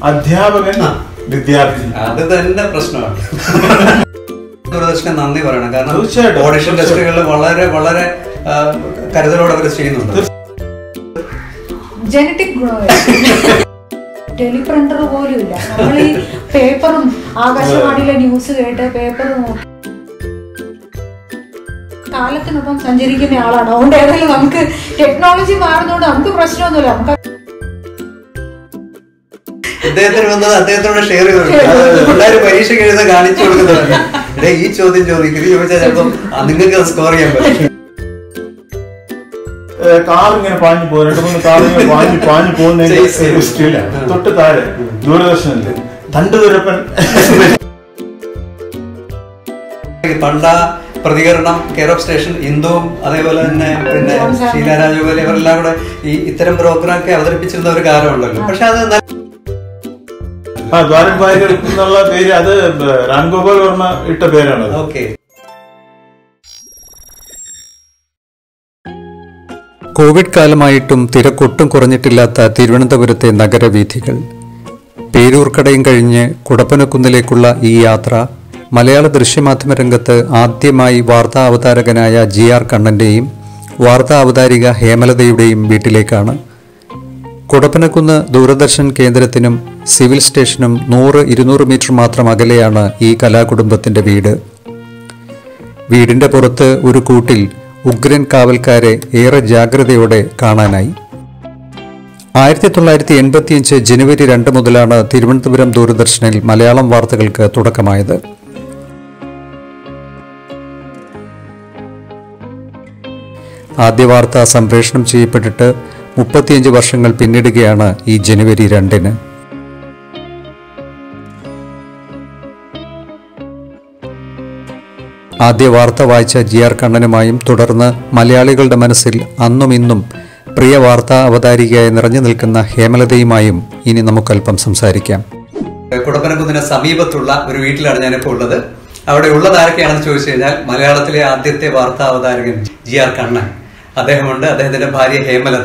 അധ്യാപകൻ വിദ്യാർത്ഥി അത് തന്നെ പ്രശ്നമാണ് ദൂരദർശനം നന്ദി പറയണം കാരണം തീർച്ചയായിട്ടും. ഓഡിഷൻ ടെസ്റ്റുകളിൽ വളരെ വളരെ ആ, കരുതലോടെ അവർ ചെയ്യുന്നുണ്ട് ജനറ്റിക് ടെലിപ്രിന്റർ പോലും ഇല്ല നമ്മൾ ഈ പേപ്പറും ആകാശവാണിയിലെ ന്യൂസ് കേട്ട് പേപ്പർ നോക്കി കാലത്തിനൊപ്പം സഞ്ചരിക്കുന്ന ആളാണ് അതുകൊണ്ട് ഏതായാലും നമുക്ക് ടെക്നോളജി മാറുന്നതുകൊണ്ട് നമുക്ക് പ്രശ്നമൊന്നുമില്ല നമുക്ക് അദ്ദേഹത്തിന് വന്നത് അദ്ദേഹത്തോട് ഷെയർ ചെയ്തു പിള്ളേർ പരീക്ഷ എഴുതാൻ കാണിച്ചു കൊടുക്കുന്നുണ്ട് ഇടേ ഈ ചോദ്യം ചോദിക്കും ഇത് ചോദിച്ചാൽ ചിലപ്പം ആ, നിങ്ങൾക്ക് സ്കോർ ചെയ്യാൻ പറ്റും കാർ ഇങ്ങനെ പാഞ്ഞു പോകും രണ്ട് മൂന്ന് കാർ ഇങ്ങനെ പാഞ്ഞു പാഞ്ഞു പോകുന്നതിന്റെ Chase ചെയ്യും. ഒരു സ്റ്റിലാണ് തൊട്ട് താഴെ ദൂരദർശനില് തണ്ടുതുരപ്പൻ പണ്ട പ്രതികരണം കെയർ ഓഫ് സ്റ്റേഷൻ ഇന്ദുവും അതേപോലെ തന്നെ പിന്നെ ഷീല രാജഗോപാൽ ഇവരെല്ലാം കൂടെ ഈ ഇത്തരം പ്രോഗ്രാം ഒക്കെ അവതരിപ്പിച്ചിരുന്ന ഒരു കാലമുണ്ടല്ലോ പക്ഷെ അത് നല്ല ആ ദ്വാരൻ ഭാര്യർ എന്നുള്ള പേര് അത് രാംഗോപാൽ വർമ്മ ഇട്ട പേരാണ് ഓക്കെ കോവിഡ് കാലമായിട്ടും തിരക്കൊട്ടും കുറഞ്ഞിട്ടില്ലാത്ത തിരുവനന്തപുരത്തെ നഗരവീഥികൾ പേരൂർക്കടയും കഴിഞ്ഞ് കുടപ്പനക്കുന്നിലേക്കുള്ള ഈ യാത്ര മലയാള ദൃശ്യമാധ്യമ രംഗത്ത് ആദ്യമായി വാർത്താ അവതാരകനായ ജി ആർ കണ്ണന്റെയും വാർത്താ അവതാരിക ഹേമലതയുടെയും വീട്ടിലേക്കാണ് കുടപ്പനക്കുന്ന് ദൂരദർശൻ കേന്ദ്രത്തിനും സിവിൽ സ്റ്റേഷനും നൂറ് ഇരുന്നൂറ് മീറ്റർ മാത്രം അകലെയാണ് ഈ കലാകുടുംബത്തിന്റെ വീട് വീടിന്റെ പുറത്ത് ഒരു കൂട്ടിൽ ഉഗ്രൻ കാവൽക്കാരെ ഏറെ ജാഗ്രതയോടെ കാണാനായി ആയിരത്തി തൊള്ളായിരത്തി എൺപത്തിയഞ്ച് ജനുവരി രണ്ട് മുതലാണ് തിരുവനന്തപുരം ദൂരദർശനിൽ മലയാളം വാർത്തകൾക്ക് തുടക്കമായത് ആദ്യ വാർത്ത സംപ്രേഷണം ചെയ്യപ്പെട്ടിട്ട് മുപ്പത്തിയഞ്ച് വർഷങ്ങൾ പിന്നിടുകയാണ് ഈ ജനുവരി രണ്ടിന് ആദ്യ വാർത്ത വായിച്ച ജി ആർ കണ്ണനുമായും തുടർന്ന് മലയാളികളുടെ മനസ്സിൽ അന്നും ഇന്നും പ്രിയ വാർത്താ അവതാരികയായി നിറഞ്ഞു നിൽക്കുന്ന ഹേമലതയുമായും ഇനി നമുക്കല്പം സംസാരിക്കാം കുടപ്പനക്കുന്നിന് സമീപത്തുള്ള ഒരു വീട്ടിലാണ് ഞാനിപ്പോൾ ഉള്ളത് അവിടെ ഉള്ളത് ആരൊക്കെയാണെന്ന് ചോദിച്ചു കഴിഞ്ഞാൽ മലയാളത്തിലെ ആദ്യത്തെ വാർത്താ അവതാരകൻ ജി ആർ കണ്ണൻ അദ്ദേഹമുണ്ട് അദ്ദേഹത്തിന്റെ ഭാര്യ ഹേമലത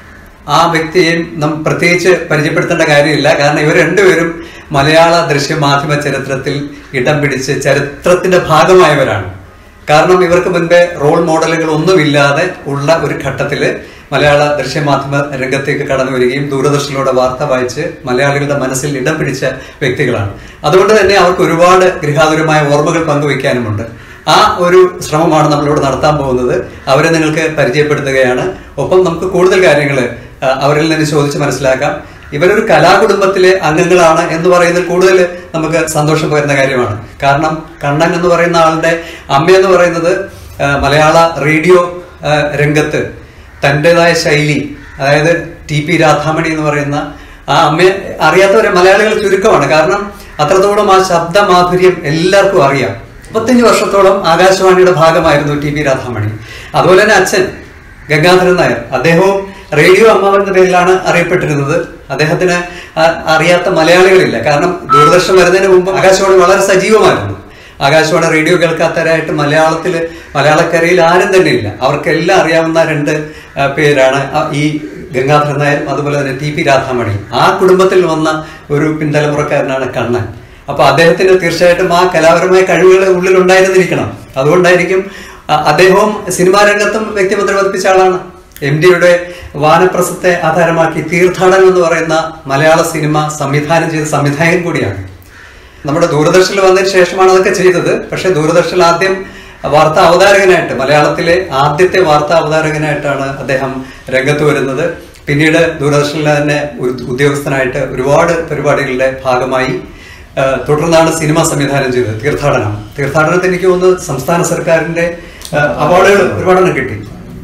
ആ വ്യക്തിയെയും നാം പ്രത്യേകിച്ച് പരിചയപ്പെടുത്തേണ്ട കാര്യമില്ല കാരണം ഇവർ രണ്ടുപേരും മലയാള ദൃശ്യമാധ്യമ ചരിത്രത്തിൽ ഇടം പിടിച്ച് ചരിത്രത്തിന്റെ ഭാഗമായവരാണ് കാരണം ഇവർക്ക് മുൻപേ റോൾ മോഡലുകൾ ഒന്നുമില്ലാതെ ഉള്ള ഒരു ഘട്ടത്തില് മലയാള ദൃശ്യമാധ്യമ രംഗത്തേക്ക് കടന്നു വരികയും ദൂരദർശനിലൂടെ വാർത്ത വായിച്ച് മലയാളികളുടെ മനസ്സിൽ ഇടം പിടിച്ച വ്യക്തികളാണ് അതുകൊണ്ട് തന്നെ അവർക്ക് ഒരുപാട് ഗൃഹാതുരമായ ഓർമ്മകൾ പങ്കുവയ്ക്കാനുമുണ്ട് ആ ഒരു ശ്രമമാണ് നമ്മളിവിടെ നടത്താൻ പോകുന്നത് അവരെ നിങ്ങൾക്ക് പരിചയപ്പെടുത്തുകയാണ് ഒപ്പം നമുക്ക് കൂടുതൽ കാര്യങ്ങൾ അവരിൽ നിന്ന് ചോദിച്ച് മനസ്സിലാക്കാം ഇവരൊരു കലാകുടുംബത്തിലെ അംഗങ്ങളാണ് എന്ന് പറയുന്നതിൽ കൂടുതൽ നമുക്ക് സന്തോഷം പകരുന്ന കാര്യമാണ് കാരണം കണ്ണൻ എന്ന് പറയുന്ന ആളുടെ അമ്മ എന്ന് പറയുന്നത് ആ, മലയാള റേഡിയോ ആ, രംഗത്ത് തൻ്റെതായ ശൈലി അതായത് ടി പി രാധാമണി എന്ന് പറയുന്ന ആ അമ്മയെ അറിയാത്തവരെ മലയാളികൾ ചുരുക്കമാണ് കാരണം അത്രത്തോളം ആ ശബ്ദമാധുര്യം എല്ലാവർക്കും അറിയാം മുപ്പത്തഞ്ച് വർഷത്തോളം ആകാശവാണിയുടെ ഭാഗമായിരുന്നു ടി പി രാധാമണി അതുപോലെ തന്നെ അച്ഛൻ ഗംഗാധരൻ നായർ അദ്ദേഹവും റേഡിയോ അമ്മാവൻ എന്ന പേരിലാണ് അറിയപ്പെട്ടിരുന്നത് അദ്ദേഹത്തിന് ആ- അറിയാത്ത മലയാളികളില്ല കാരണം ദൂരദർശൻ വരുന്നതിന് മുമ്പ് ആകാശവാണി വളരെ സജീവമായിരുന്നു ആകാശവാണി റേഡിയോ കേൾക്കാത്തവരായിട്ട് മലയാളത്തിൽ മലയാളക്കരയിൽ ആരും തന്നെ ഇല്ല അവർക്കെല്ലാം അറിയാവുന്ന രണ്ട് ആ, പേരാണ് ആ, ഈ ഗംഗാധരൻ നായരും അതുപോലെ തന്നെ ടി പി രാധാമണി ആ കുടുംബത്തിൽ വന്ന ഒരു പിന്തലമുറക്കാരനാണ് കണ്ണൻ അപ്പൊ അദ്ദേഹത്തിന് തീർച്ചയായിട്ടും ആ കലാപരമായ കഴിവുകൾ ഉള്ളിൽ ഉണ്ടായിരുന്നിരിക്കണം അതുകൊണ്ടായിരിക്കും അ- അദ്ദേഹവും സിനിമാ രംഗത്തും വ്യക്തിമുദ്ര പതിപ്പിച്ച ആളാണ് എം ഡിയുടെ വാനപ്രസത്തെ ആധാരമാക്കി തീർത്ഥാടനം എന്ന് പറയുന്ന മലയാള സിനിമ സംവിധാനം ചെയ്ത സംവിധായകൻ കൂടിയാണ് നമ്മുടെ ദൂരദർശനിൽ വന്നതിന് ശേഷമാണ് അതൊക്കെ ചെയ്തത് പക്ഷെ ദൂരദർശനിൽ ആദ്യം വാർത്താ അവതാരകനായിട്ട് മലയാളത്തിലെ ആദ്യത്തെ വാർത്താ അവതാരകനായിട്ടാണ് അദ്ദേഹം രംഗത്ത് വരുന്നത് പിന്നീട് ദൂരദർശനിലെ തന്നെ ഒരു ഉദ്യോഗസ്ഥനായിട്ട് ഒരുപാട് പരിപാടികളുടെ ഭാഗമായി ആ, തുടർന്നാണ് സിനിമ സംവിധാനം ചെയ്തത് തീർത്ഥാടനം തീർത്ഥാടനത്തിന് എനിക്ക് തോന്നുന്നത് സംസ്ഥാന സർക്കാരിന്റെ ആ, അവാർഡുകൾ ഒരുപാടെണ്ണം കിട്ടി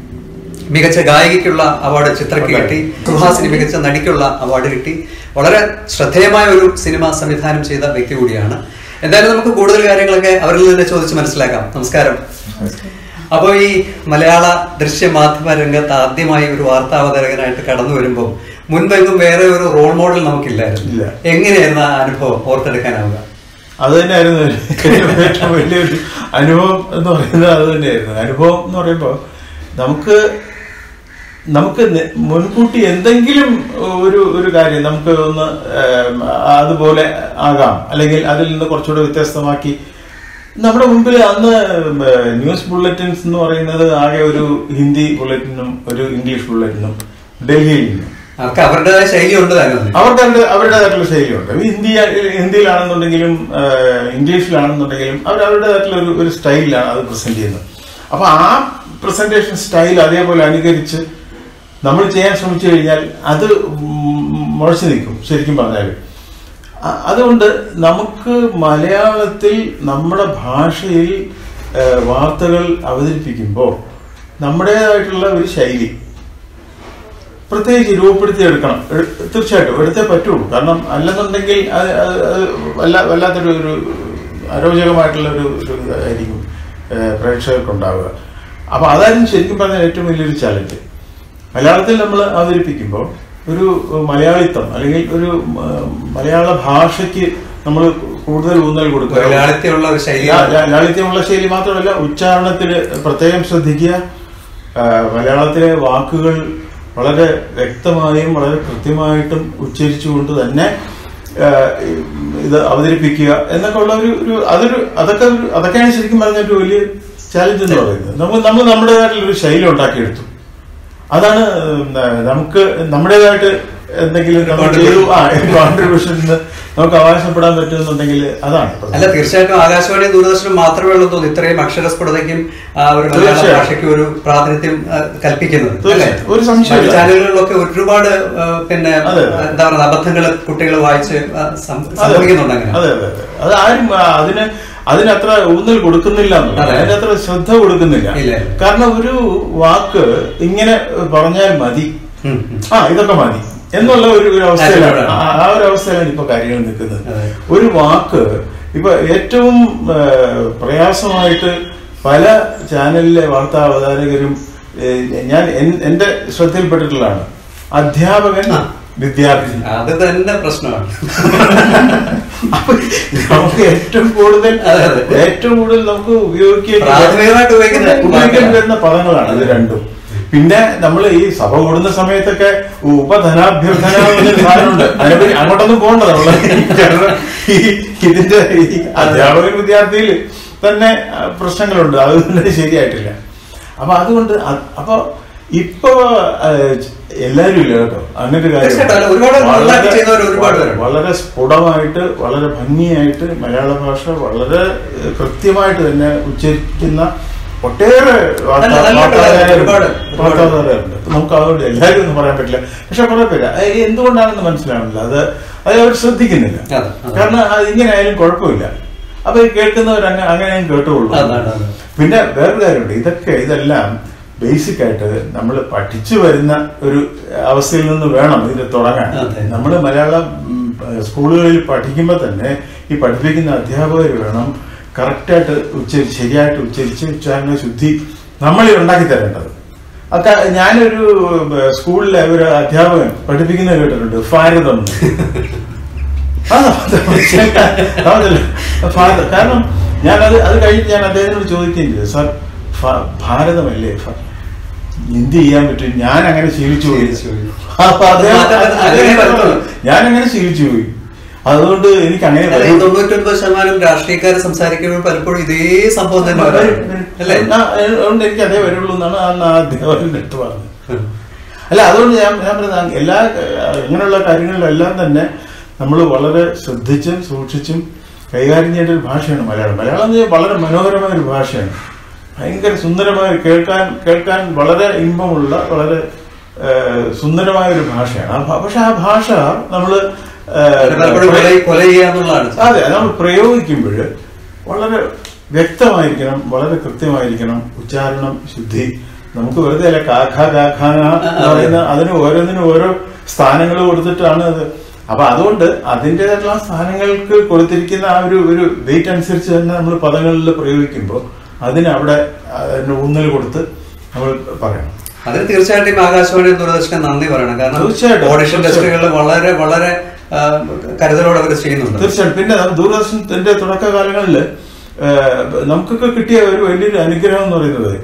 മികച്ച ഗായികയ്ക്കുള്ള അവാർഡ് ചിത്രയ്ക്ക് കിട്ടി സുഹാസിനി മികച്ച നടിക്കുള്ള അവാർഡ് കിട്ടി വളരെ ശ്രദ്ധേയമായ ഒരു സിനിമ സംവിധാനം ചെയ്ത വ്യക്തി കൂടിയാണ് എന്തായാലും നമുക്ക് കൂടുതൽ കാര്യങ്ങളൊക്കെ അവരിൽ നിന്ന് ചോദിച്ച് മനസ്സിലാക്കാം നമസ്കാരം അപ്പോൾ ഈ മലയാള ദൃശ്യ മാധ്യമ രംഗത്ത് ആദ്യമായി ഒരു വാർത്താ അവതരകനായിട്ട് കടന്നു വരുമ്പോൾ മുൻപെങ്കും വേറെ ഒരു റോൾ മോഡൽ നമുക്കില്ലായിരുന്നു ഇല്ല. എങ്ങനെയായിരുന്നു ആ അനുഭവം ഓർത്തെടുക്കാനാവുക അത് തന്നെയായിരുന്നു ഏറ്റവും വലിയൊരു അനുഭവം എന്ന് പറയുന്നത് അത് തന്നെയായിരുന്നു അനുഭവം എന്ന് പറയുമ്പോൾ നമുക്ക് നമുക്ക് നെ- മുൻകൂട്ടി എന്തെങ്കിലും ഒരു ഒരു കാര്യം നമുക്ക് ഒന്ന് ഏം, അതുപോലെ ആകാം അല്ലെങ്കിൽ അതിൽ നിന്ന് കുറച്ചുകൂടെ വ്യത്യസ്തമാക്കി നമ്മുടെ മുമ്പിൽ അന്ന് ന്യൂസ് ബുള്ളറ്റിൻസ് എന്ന് പറയുന്നത് ആകെ ഒരു ഹിന്ദി ബുള്ളറ്റിനും ഒരു ഇംഗ്ലീഷ് ബുള്ളറ്റിനും ഡൽഹിയിൽ നിന്നും അവർക്ക് അവരുടേതായ ശൈലി ഉണ്ട് താനും അവർക്ക് അവരുടെ അവരുടേതായിട്ടുള്ള ശൈലിയുണ്ട് ഹിന്ദി ഹിന്ദിയിലാണെന്നുണ്ടെങ്കിലും ആ, ഇംഗ്ലീഷിലാണെന്നുണ്ടെങ്കിലും അവർ അവരുടേതായിട്ടുള്ള ഒരു ഒരു സ്റ്റൈലിലാണ് അത് പ്രസന്റ് ചെയ്യുന്നത് അപ്പൊ ആ പ്രസന്റേഷൻ സ്റ്റൈൽ അതേപോലെ അനുകരിച്ച് നമ്മൾ ചെയ്യാൻ ശ്രമിച്ചു കഴിഞ്ഞാൽ അത് ഉം മുഴച്ചു നിൽക്കും ശരിക്കും പറഞ്ഞാൽ അ- അതുകൊണ്ട് നമുക്ക് മലയാളത്തിൽ നമ്മുടെ ഭാഷയിൽ ആ, വാർത്തകൾ അവതരിപ്പിക്കുമ്പോൾ നമ്മുടേതായിട്ടുള്ള ഒരു ശൈലി പ്രത്യേകിച്ച് രൂപപ്പെടുത്തിയെടുക്കണം എട്- തീർച്ചയായിട്ടും എടുത്തേ പറ്റുള്ളൂ കാരണം അല്ലെന്നുണ്ടെങ്കിൽ അത് അത് അത് വല്ല വല്ലാത്തൊരു ഒരു അരോചകമായിട്ടുള്ള ഒരു ഒരു ഇതായിരിക്കും ഏഹ്, പ്രേക്ഷകർക്കുണ്ടാവുക അപ്പൊ അതായിരുന്നു ശരിക്കും പറഞ്ഞാൽ ഏറ്റവും വലിയൊരു ചലഞ്ച് മലയാളത്തിൽ നമ്മൾ അവതരിപ്പിക്കുമ്പോൾ ഒരു മലയാളിത്തം അല്ലെങ്കിൽ ഒരു മ- മലയാള ഭാഷയ്ക്ക് നമ്മൾ കൂടുതൽ ഊന്നൽ കൊടുക്കുക ലാളിത്യമുള്ള ഒരു ശൈലി ലാ- ലാ- ലാളിത്യമുള്ള ശൈലി മാത്രമല്ല ഉച്ചാരണത്തിന് പ്രത്യേകം ശ്രദ്ധിക്കുക ആ, മലയാളത്തിലെ വാക്കുകൾ വളരെ വ്യക്തമായും വളരെ കൃത്യമായിട്ടും ഉച്ചരിച്ചുകൊണ്ട് തന്നെ ആ, ഇത് അവതരിപ്പിക്കുക എന്നൊക്കെ ഉള്ള ഒരു ഒരു അതൊരു അതൊക്കെ ഒരു അതൊക്കെയാണ് ശരിക്കും പറഞ്ഞ ഒരു വലിയ ചാലഞ്ച് എന്ന് പറയുന്നത് നമ്മൾ നമ്മൾ നമ്മുടേതായിട്ടുള്ള ഒരു ശൈലി ഉണ്ടാക്കിയെടുത്തു അതാണ് ഉം, നമുക്ക് നമ്മുടേതായിട്ട് എന്തെങ്കിലും നമ്മൾ ചെയ്തു ആ കോൺട്രിബ്യൂഷൻ നമുക്ക് അവകാശപ്പെടാൻ പറ്റുമെന്നുണ്ടെങ്കിൽ അതാണ് അല്ല തീർച്ചയായിട്ടും ആകാശവാണി ദൂരദർശനം മാത്രമേ ഉള്ളൂ തോന്നുന്നു ഇത്രയും അക്ഷരസ്ഫുടതയ്ക്കും ആ, ഒരു മലയാള തീർച്ചയായും. ഭാഷയ്ക്ക് ഒരു പ്രാതിനിധ്യം ആ, കൽപ്പിക്കുന്നത് അല്ലേ? തീർച്ചയായും. ഒരു സംശയമില്ല. മറ്റ് ചാനലുകളിലൊക്കെ ഒരുപാട് ആ, പിന്നെ അതെ. എന്താ പറയുക അബദ്ധങ്ങൾ കുട്ടികൾ വായിച്ച് ആ, സം- അതെ സംഭവിക്കുന്നുണ്ട് അങ്ങനെ അതെ അതെ അതെ. അത് ആരും ആ, അതിന് അതിനത്ര ഊന്നൽ കൊടുക്കുന്നില്ല എന്നുള്ളത്. അതെ. അതിനത്ര ശ്രദ്ധ കൊടുക്കുന്നില്ല ഇല്ല. കാരണം ഒരു വാക്ക് ഇങ്ങനെ പറഞ്ഞാൽ മതി ഉം, ഉം. ആ ഇതൊക്കെ മതി എന്നുള്ള ഒരു ഒരു അവസ്ഥയിലാണ് Attitude ആണ്. ആ ആ ഒരു അവസ്ഥയിലാണ് ഇപ്പൊ കാര്യങ്ങൾ നിൽക്കുന്നത് അതെ. ഒരു വാക്ക് ഇപ്പൊ ഏറ്റവും ആ, പ്രയാസമായിട്ട് പല ചാനലിലെ വാർത്താ അവതാരകരും ഏ, ഞാൻ എൻ- എന്റെ ശ്രദ്ധയിൽപ്പെട്ടിട്ടുള്ളതാണ് അധ്യാപകൻ ആ. വിദ്യാർത്ഥി അത് തന്നെ പ്രശ്നമാണ് അപ്പൊ നമുക്ക് ഏറ്റവും കൂടുതൽ അതെ, അതെ. ഏറ്റവും കൂടുതൽ നമുക്ക് ഉപയോഗിക്കേണ്ടി പ്രാഥമികമായിട്ട് ഉപയോഗിക്കുന്ന ഉപയോഗിക്കേണ്ടി വരുന്ന പദങ്ങളാണ് ഇത് രണ്ടും പിന്നെ നമ്മൾ ഈ സഭ കൂടുന്ന സമയത്തൊക്കെ ഉപധനാഭ്യർത്ഥന എന്നൊരു സാധനമുണ്ട് അതിനെപ്പറ്റി അങ്ങോട്ടൊന്നും പോകണ്ട നമ്മള് കാരണം ഈ ഇതിന്റെ ഈ അധ്യാപകൻ വിദ്യാർത്ഥിയിൽ തന്നെ ആ, പ്രശ്നങ്ങളുണ്ട് അത് തന്നെ ശരിയായിട്ടില്ല അപ്പൊ അതുകൊണ്ട് അ- അപ്പൊ ഇപ്പൊ ആ, എല്ലാരും ഇല്ല കേട്ടോ അങ്ങനെ ഒരു തീർച്ചയായിട്ടും. അല്ല, ഒരുപാട് നന്നായിട്ട് ചെയ്യുന്നവർ ഒരുപാട് പേരുണ്ട്. വളരെ സ്ഫുടമായിട്ട് വളരെ ഭംഗിയായിട്ട് മലയാള ഭാഷ വളരെ ഏഹ്, കൃത്യമായിട്ട് തന്നെ ഉച്ചരിക്കുന്ന ഒട്ടേറെ വാർത്താ- നല്ല- നല്ല വാർത്താകാരുണ്ട്. ഒരുപാട്, ഒരുപാട്. വാർത്താകാരുണ്ട് നമുക്ക് അതുകൊണ്ട് എല്ലാവരും ഒന്നും പറയാൻ പറ്റില്ല പക്ഷെ കുറെ പേര് അത് എന്തുകൊണ്ടാണെന്ന് മനസ്സിലാവുന്നില്ല അത് അത് അവർ ശ്രദ്ധിക്കുന്നില്ല അതെ, അതെ. കാരണം അത് ഇങ്ങനെ ആയാലും കുഴപ്പമില്ല അപ്പൊ ഈ കേൾക്കുന്നവർ അങ്ങനെ അങ്ങനെ കേട്ടുകൊള്ളൂ അതാണ്, അതാണ്. പിന്നെ വേറൊരു കാര്യമുണ്ട് ഇതൊക്കെ ഇതെല്ലാം ബേസിക് ആയിട്ട് നമ്മൾ പഠിച്ചു വരുന്ന ഒരു അവസ്ഥയിൽ നിന്ന് വേണം ഇത് തുടങ്ങാൻ അതെ. നമ്മൾ മലയാളം ഉം, സ്കൂളുകളിൽ പഠിക്കുമ്പോൾ തന്നെ ഈ പഠിപ്പിക്കുന്ന അധ്യാപകർ വേണം കറക്റ്റായിട്ട് ഉച്ചരി ശരിയായിട്ട് ഉച്ചരിച്ച് ഉച്ചാരണ ശുദ്ധി നമ്മളീ ഉണ്ടാക്കി തരേണ്ടത് അക്ക ഞാനൊരു ഉം, സ്കൂളിലെ ഒരു അധ്യാപകൻ പഠിപ്പിക്കുന്നത് കേട്ടിട്ടുണ്ട് ഭാരതം ആ, അത് അതല്ല. ഭാരതം കാരണം ഞാൻ അത് അത് കഴിഞ്ഞ് ഞാൻ അദ്ദേഹത്തിനോട് ചോദിക്കുകയും ചെയ്തു സാർ ഫ- ഭാരതമല്ലേ ഫ- എന്ത് ചെയ്യാൻ പറ്റും ഞാൻ അങ്ങനെ ശീലിച്ചു പോയി ശീലിച്ചു പോയി. അപ്പൊ അദ്ദേഹം മാറ്റാൻ പറ്റില്ല. അങ്ങനെ വരത്തുള്ളൂ. ഞാൻ അങ്ങനെ ശീലിച്ചു പോയി അതുകൊണ്ട് എനിക്ക് അങ്ങനെ അല്ല, ഈ വരും. തൊണ്ണൂറ്റൊൻപത് ശതമാനം രാഷ്ട്രീയക്കാർ സംസാരിക്കുമ്പോൾ പലപ്പോഴും ഇതേ സംഭവം തന്നെ വരാറുണ്ട്. അല്ലേ ആ, അതുകൊണ്ട് എനിക്ക് അതേ വരുള്ളൂ എന്നാണ് അന്ന് ആ അധ്യാപകന്റെ അടുത്ത് പറഞ്ഞത് അല്ല അതുകൊണ്ട് ഞാൻ ഞാൻ പറയുന്നത് എല്ലാ ഏഹ്, ഇങ്ങനെയുള്ള കാര്യങ്ങളിലെല്ലാം തന്നെ നമ്മൾ വളരെ ശ്രദ്ധിച്ചും സൂക്ഷിച്ചും കൈകാര്യം ചെയ്യേണ്ട ഒരു ഭാഷയാണ് മലയാളം മലയാളം എന്ന് പറഞ്ഞാൽ വളരെ മനോഹരമായ ഒരു ഭാഷയാണ് ഭയങ്കര സുന്ദരമായ കേൾക്കാൻ കേൾക്കാൻ വളരെ ഇമ്പമുള്ള വളരെ ഏഹ്, സുന്ദരമായ ഒരു ഭാഷയാണ് ആ ഭാ- പക്ഷെ ആ ഭാഷ നമ്മള് അത് പലപ്പോഴും കൊല കൊല ചെയ്യാന്നുള്ളതാണ് അതെ നമ്മൾ പ്രയോഗിക്കുമ്പോൾ വളരെ വ്യക്തമായിരിക്കണം വളരെ കൃത്യമായിരിക്കണം ഉച്ചാരണം ശുദ്ധി നമുക്ക് വെറുതെ അല്ല കാഖ കാഖാന എന്ന് പറയുന്ന അതിന് ഓരോന്നിനും ഓരോ സ്ഥാനങ്ങൾ കൊടുത്തിട്ടാണ് അത് അപ്പൊ അതുകൊണ്ട് അതിൻ്റെതായിട്ടുള്ള ആ സ്ഥാനങ്ങൾക്ക് കൊടുത്തിരിക്കുന്ന ആ ഒരു ഒരു വെയിറ്റ് അനുസരിച്ച് തന്നെ നമ്മൾ പദങ്ങളിൽ പ്രയോഗിക്കുമ്പോൾ അതിന് അവിടെ അതിന് ഊന്നൽ കൊടുത്ത് നമ്മൾ പറയണം അതിന് തീർച്ചയായിട്ടും ആകാശവാണി ദൂരദർശനം നന്ദി പറയണം കാരണം തീർച്ചയായിട്ടും. ഓഡിഷൻ ടെസ്റ്റുകളിൽ വളരെ വളരെ ആ, കരുതലോടെ അവർ ചെയ്യുന്നുണ്ട് തീർച്ചയായും പിന്നെ നം- ദൂരദർശനത്തിന്റെ തുടക്കകാലങ്ങളിൽ നമുക്കൊക്കെ കിട്ടിയ ഒരു വലിയൊരു അനുഗ്രഹം എന്ന് പറയുന്നത്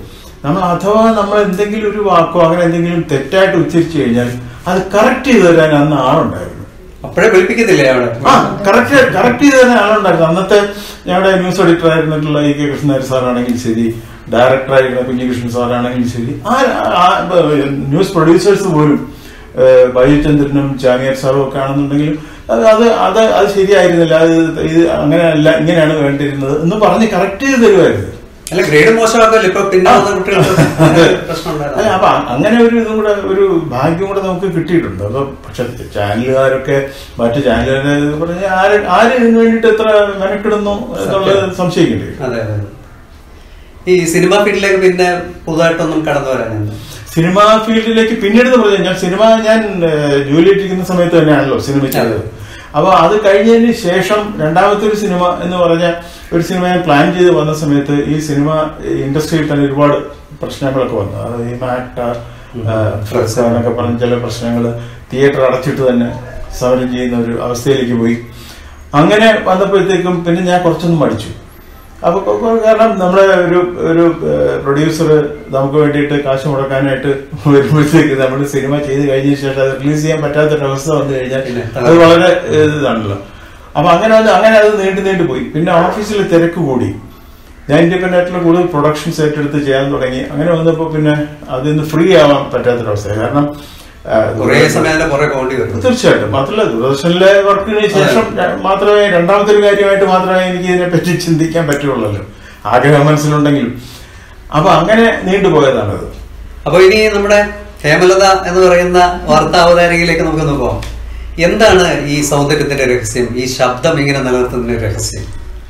നമ്മൾ അഥവാ നമ്മൾ എന്തെങ്കിലും ഒരു വാക്കോ അങ്ങനെ എന്തെങ്കിലും തെറ്റായിട്ട് ഉച്ചരിച്ചു കഴിഞ്ഞാൽ അത് കറക്റ്റ് ചെയ്ത് തരാൻ അന്ന് ആളുണ്ടായിരുന്നു അപ്പോഴേ വിളിപ്പിക്കത്തില്ലേ അവിടെ ആ കറക്റ്റ് കറക്റ്റ് ചെയ്ത് തന്നെ ആളുണ്ടായിരുന്നു അന്നത്തെ ഞങ്ങളുടെ ന്യൂസ് എഡിറ്റർ ആയിരുന്നിട്ടുള്ള ഇ കെ കൃഷ്ണനായർ സാറാണെങ്കിലും ശരി ഡയറക്ടർ ആയിരുന്ന കുഞ്ഞികൃഷ്ണൻ സാറാണെങ്കിലും ശരി ആ ആ, ന്യൂസ് പ്രൊഡ്യൂസേഴ്സ് പോലും ഏഹ്, ബൈചന്ദ്രനും ചാമിയാർ സാറും ഒക്കെ ആണെന്നുണ്ടെങ്കിലും അത് അത് അത് അത് ശരിയായിരുന്നില്ല അത് ഇത് അങ്ങനെയല്ല ഇങ്ങനെയാണ് വേണ്ടിയിരുന്നത് എന്ന് പറഞ്ഞ് കറക്റ്റ് ചെയ്ത് തരുമായിരുന്നു അല്ല ഗ്രേഡ് മോശമാക്കല്ലോ ഇപ്പൊ പിന്നെ വന്ന കുട്ടികൾക്ക് പ്രശ്നം അല്ല ഉണ്ടായിരുന്നു അപ്പൊ അങ്ങനെ ഒരു ഇതും കൂടെ ഒരു ഭാഗ്യം കൂടെ നമുക്ക് കിട്ടിയിട്ടുണ്ട് അപ്പൊ പക്ഷെ ചാനലുകാരൊക്കെ മറ്റു ചാനലുകാരെ പറഞ്ഞ ആര് ആര് ഇതിനു വേണ്ടിയിട്ട് എത്ര മെനക്കിടുന്നു എന്നുള്ളത് സംശയിക്കേണ്ടി വരും. അതെ അതെ ഈ സിനിമ ഫീൽഡിലേക്ക് പിന്നെ പുതുതായിട്ടൊന്നും കടന്നു വരാനുണ്ട് സിനിമ ഫീൽഡിലേക്ക് പിന്നീട് എന്ന് പറഞ്ഞാൽ ഞാൻ സിനിമ ഞാൻ ഏഹ്, ജോലിയിട്ടിരിക്കുന്ന സമയത്ത് തന്നെയാണല്ലോ സിനിമ ചെയ്തത് അപ്പൊ അത് കഴിഞ്ഞതിന് ശേഷം രണ്ടാമത്തെ ഒരു സിനിമ എന്ന് പറഞ്ഞ ഒരു സിനിമ ഞാൻ പ്ലാൻ ചെയ്ത് വന്ന സമയത്ത് ഈ സിനിമ ഇൻഡസ്ട്രിയിൽ തന്നെ ഒരുപാട് പ്രശ്നങ്ങളൊക്കെ വന്നു അതായത് ഈ മാക്ട ഫ്ലക്സ് എന്നൊക്കെ പറഞ്ഞ ചില പ്രശ്നങ്ങൾ തിയേറ്റർ അടച്ചിട്ട് തന്നെ സമരം ചെയ്യുന്ന ഒരു അവസ്ഥയിലേക്ക് പോയി അങ്ങനെ വന്നപ്പോഴത്തേക്കും പിന്നെ ഞാൻ കുറച്ചൊന്നും മടിച്ചു അപ്പൊ കൊ- കൊ- കാരണം നമ്മുടെ ഒരു ഒരു പ്രൊഡ്യൂസർ നമുക്ക് വേണ്ടിയിട്ട് കാശ് മുടക്കാനായിട്ട് വരുമ്പോഴത്തേക്ക് നമ്മൾ സിനിമ ചെയ്ത് കഴിഞ്ഞ ശേഷം അത് റിലീസ് ചെയ്യാൻ പറ്റാത്തൊരവസ്ഥ വന്നു കഴിഞ്ഞാൽ പിന്നെ, അത് വളരെ ഏഹ്, ഇതാണല്ലോ അപ്പൊ അങ്ങനെ വന്ന് അങ്ങനെ അത് നീണ്ടു നീണ്ടു പോയി പിന്നെ ഓഫീസിൽ തിരക്ക് കൂടി ഞാൻ ഇൻഡിപെൻഡന്റ് ആയിട്ടുള്ള കൂടുതൽ പ്രൊഡക്ഷൻസ് ഏറ്റെടുത്ത് ചെയ്യാൻ തുടങ്ങി അങ്ങനെ വന്നപ്പോൾ പിന്നെ അതിൽ നിന്ന് ഫ്രീ ആവാൻ പറ്റാത്തൊരവസ്ഥ കാരണം ആ, കുറെ സമയം അതിന്റെ പുറകെ പോകേണ്ടി വരും തീർച്ചയായിട്ടും മാത്രമല്ല ദൂരദർശനിലെ വർക്കിന് ശേഷം മാത്രമേ രണ്ടാമത്തെ ഒരു കാര്യമായിട്ട് മാത്രമേ എനിക്ക് ഇതിനെപ്പറ്റി ചിന്തിക്കാൻ പറ്റുള്ളൂ ആഗ്രഹം മനസ്സിലുണ്ടെങ്കിലും അപ്പൊ അങ്ങനെ നീണ്ടുപോയതാണത് അപ്പൊ ഇനി നമ്മുടെ ഹേമലത എന്ന് പറയുന്ന വാർത്താ അവതാരികയിലേക്ക് നമുക്കൊന്ന് പോകാം എന്താണ് ഈ സൗന്ദര്യത്തിന്റെ രഹസ്യം ഈ ശബ്ദം ഇങ്ങനെ നിലനിർത്തുന്നതിന്റെ രഹസ്യം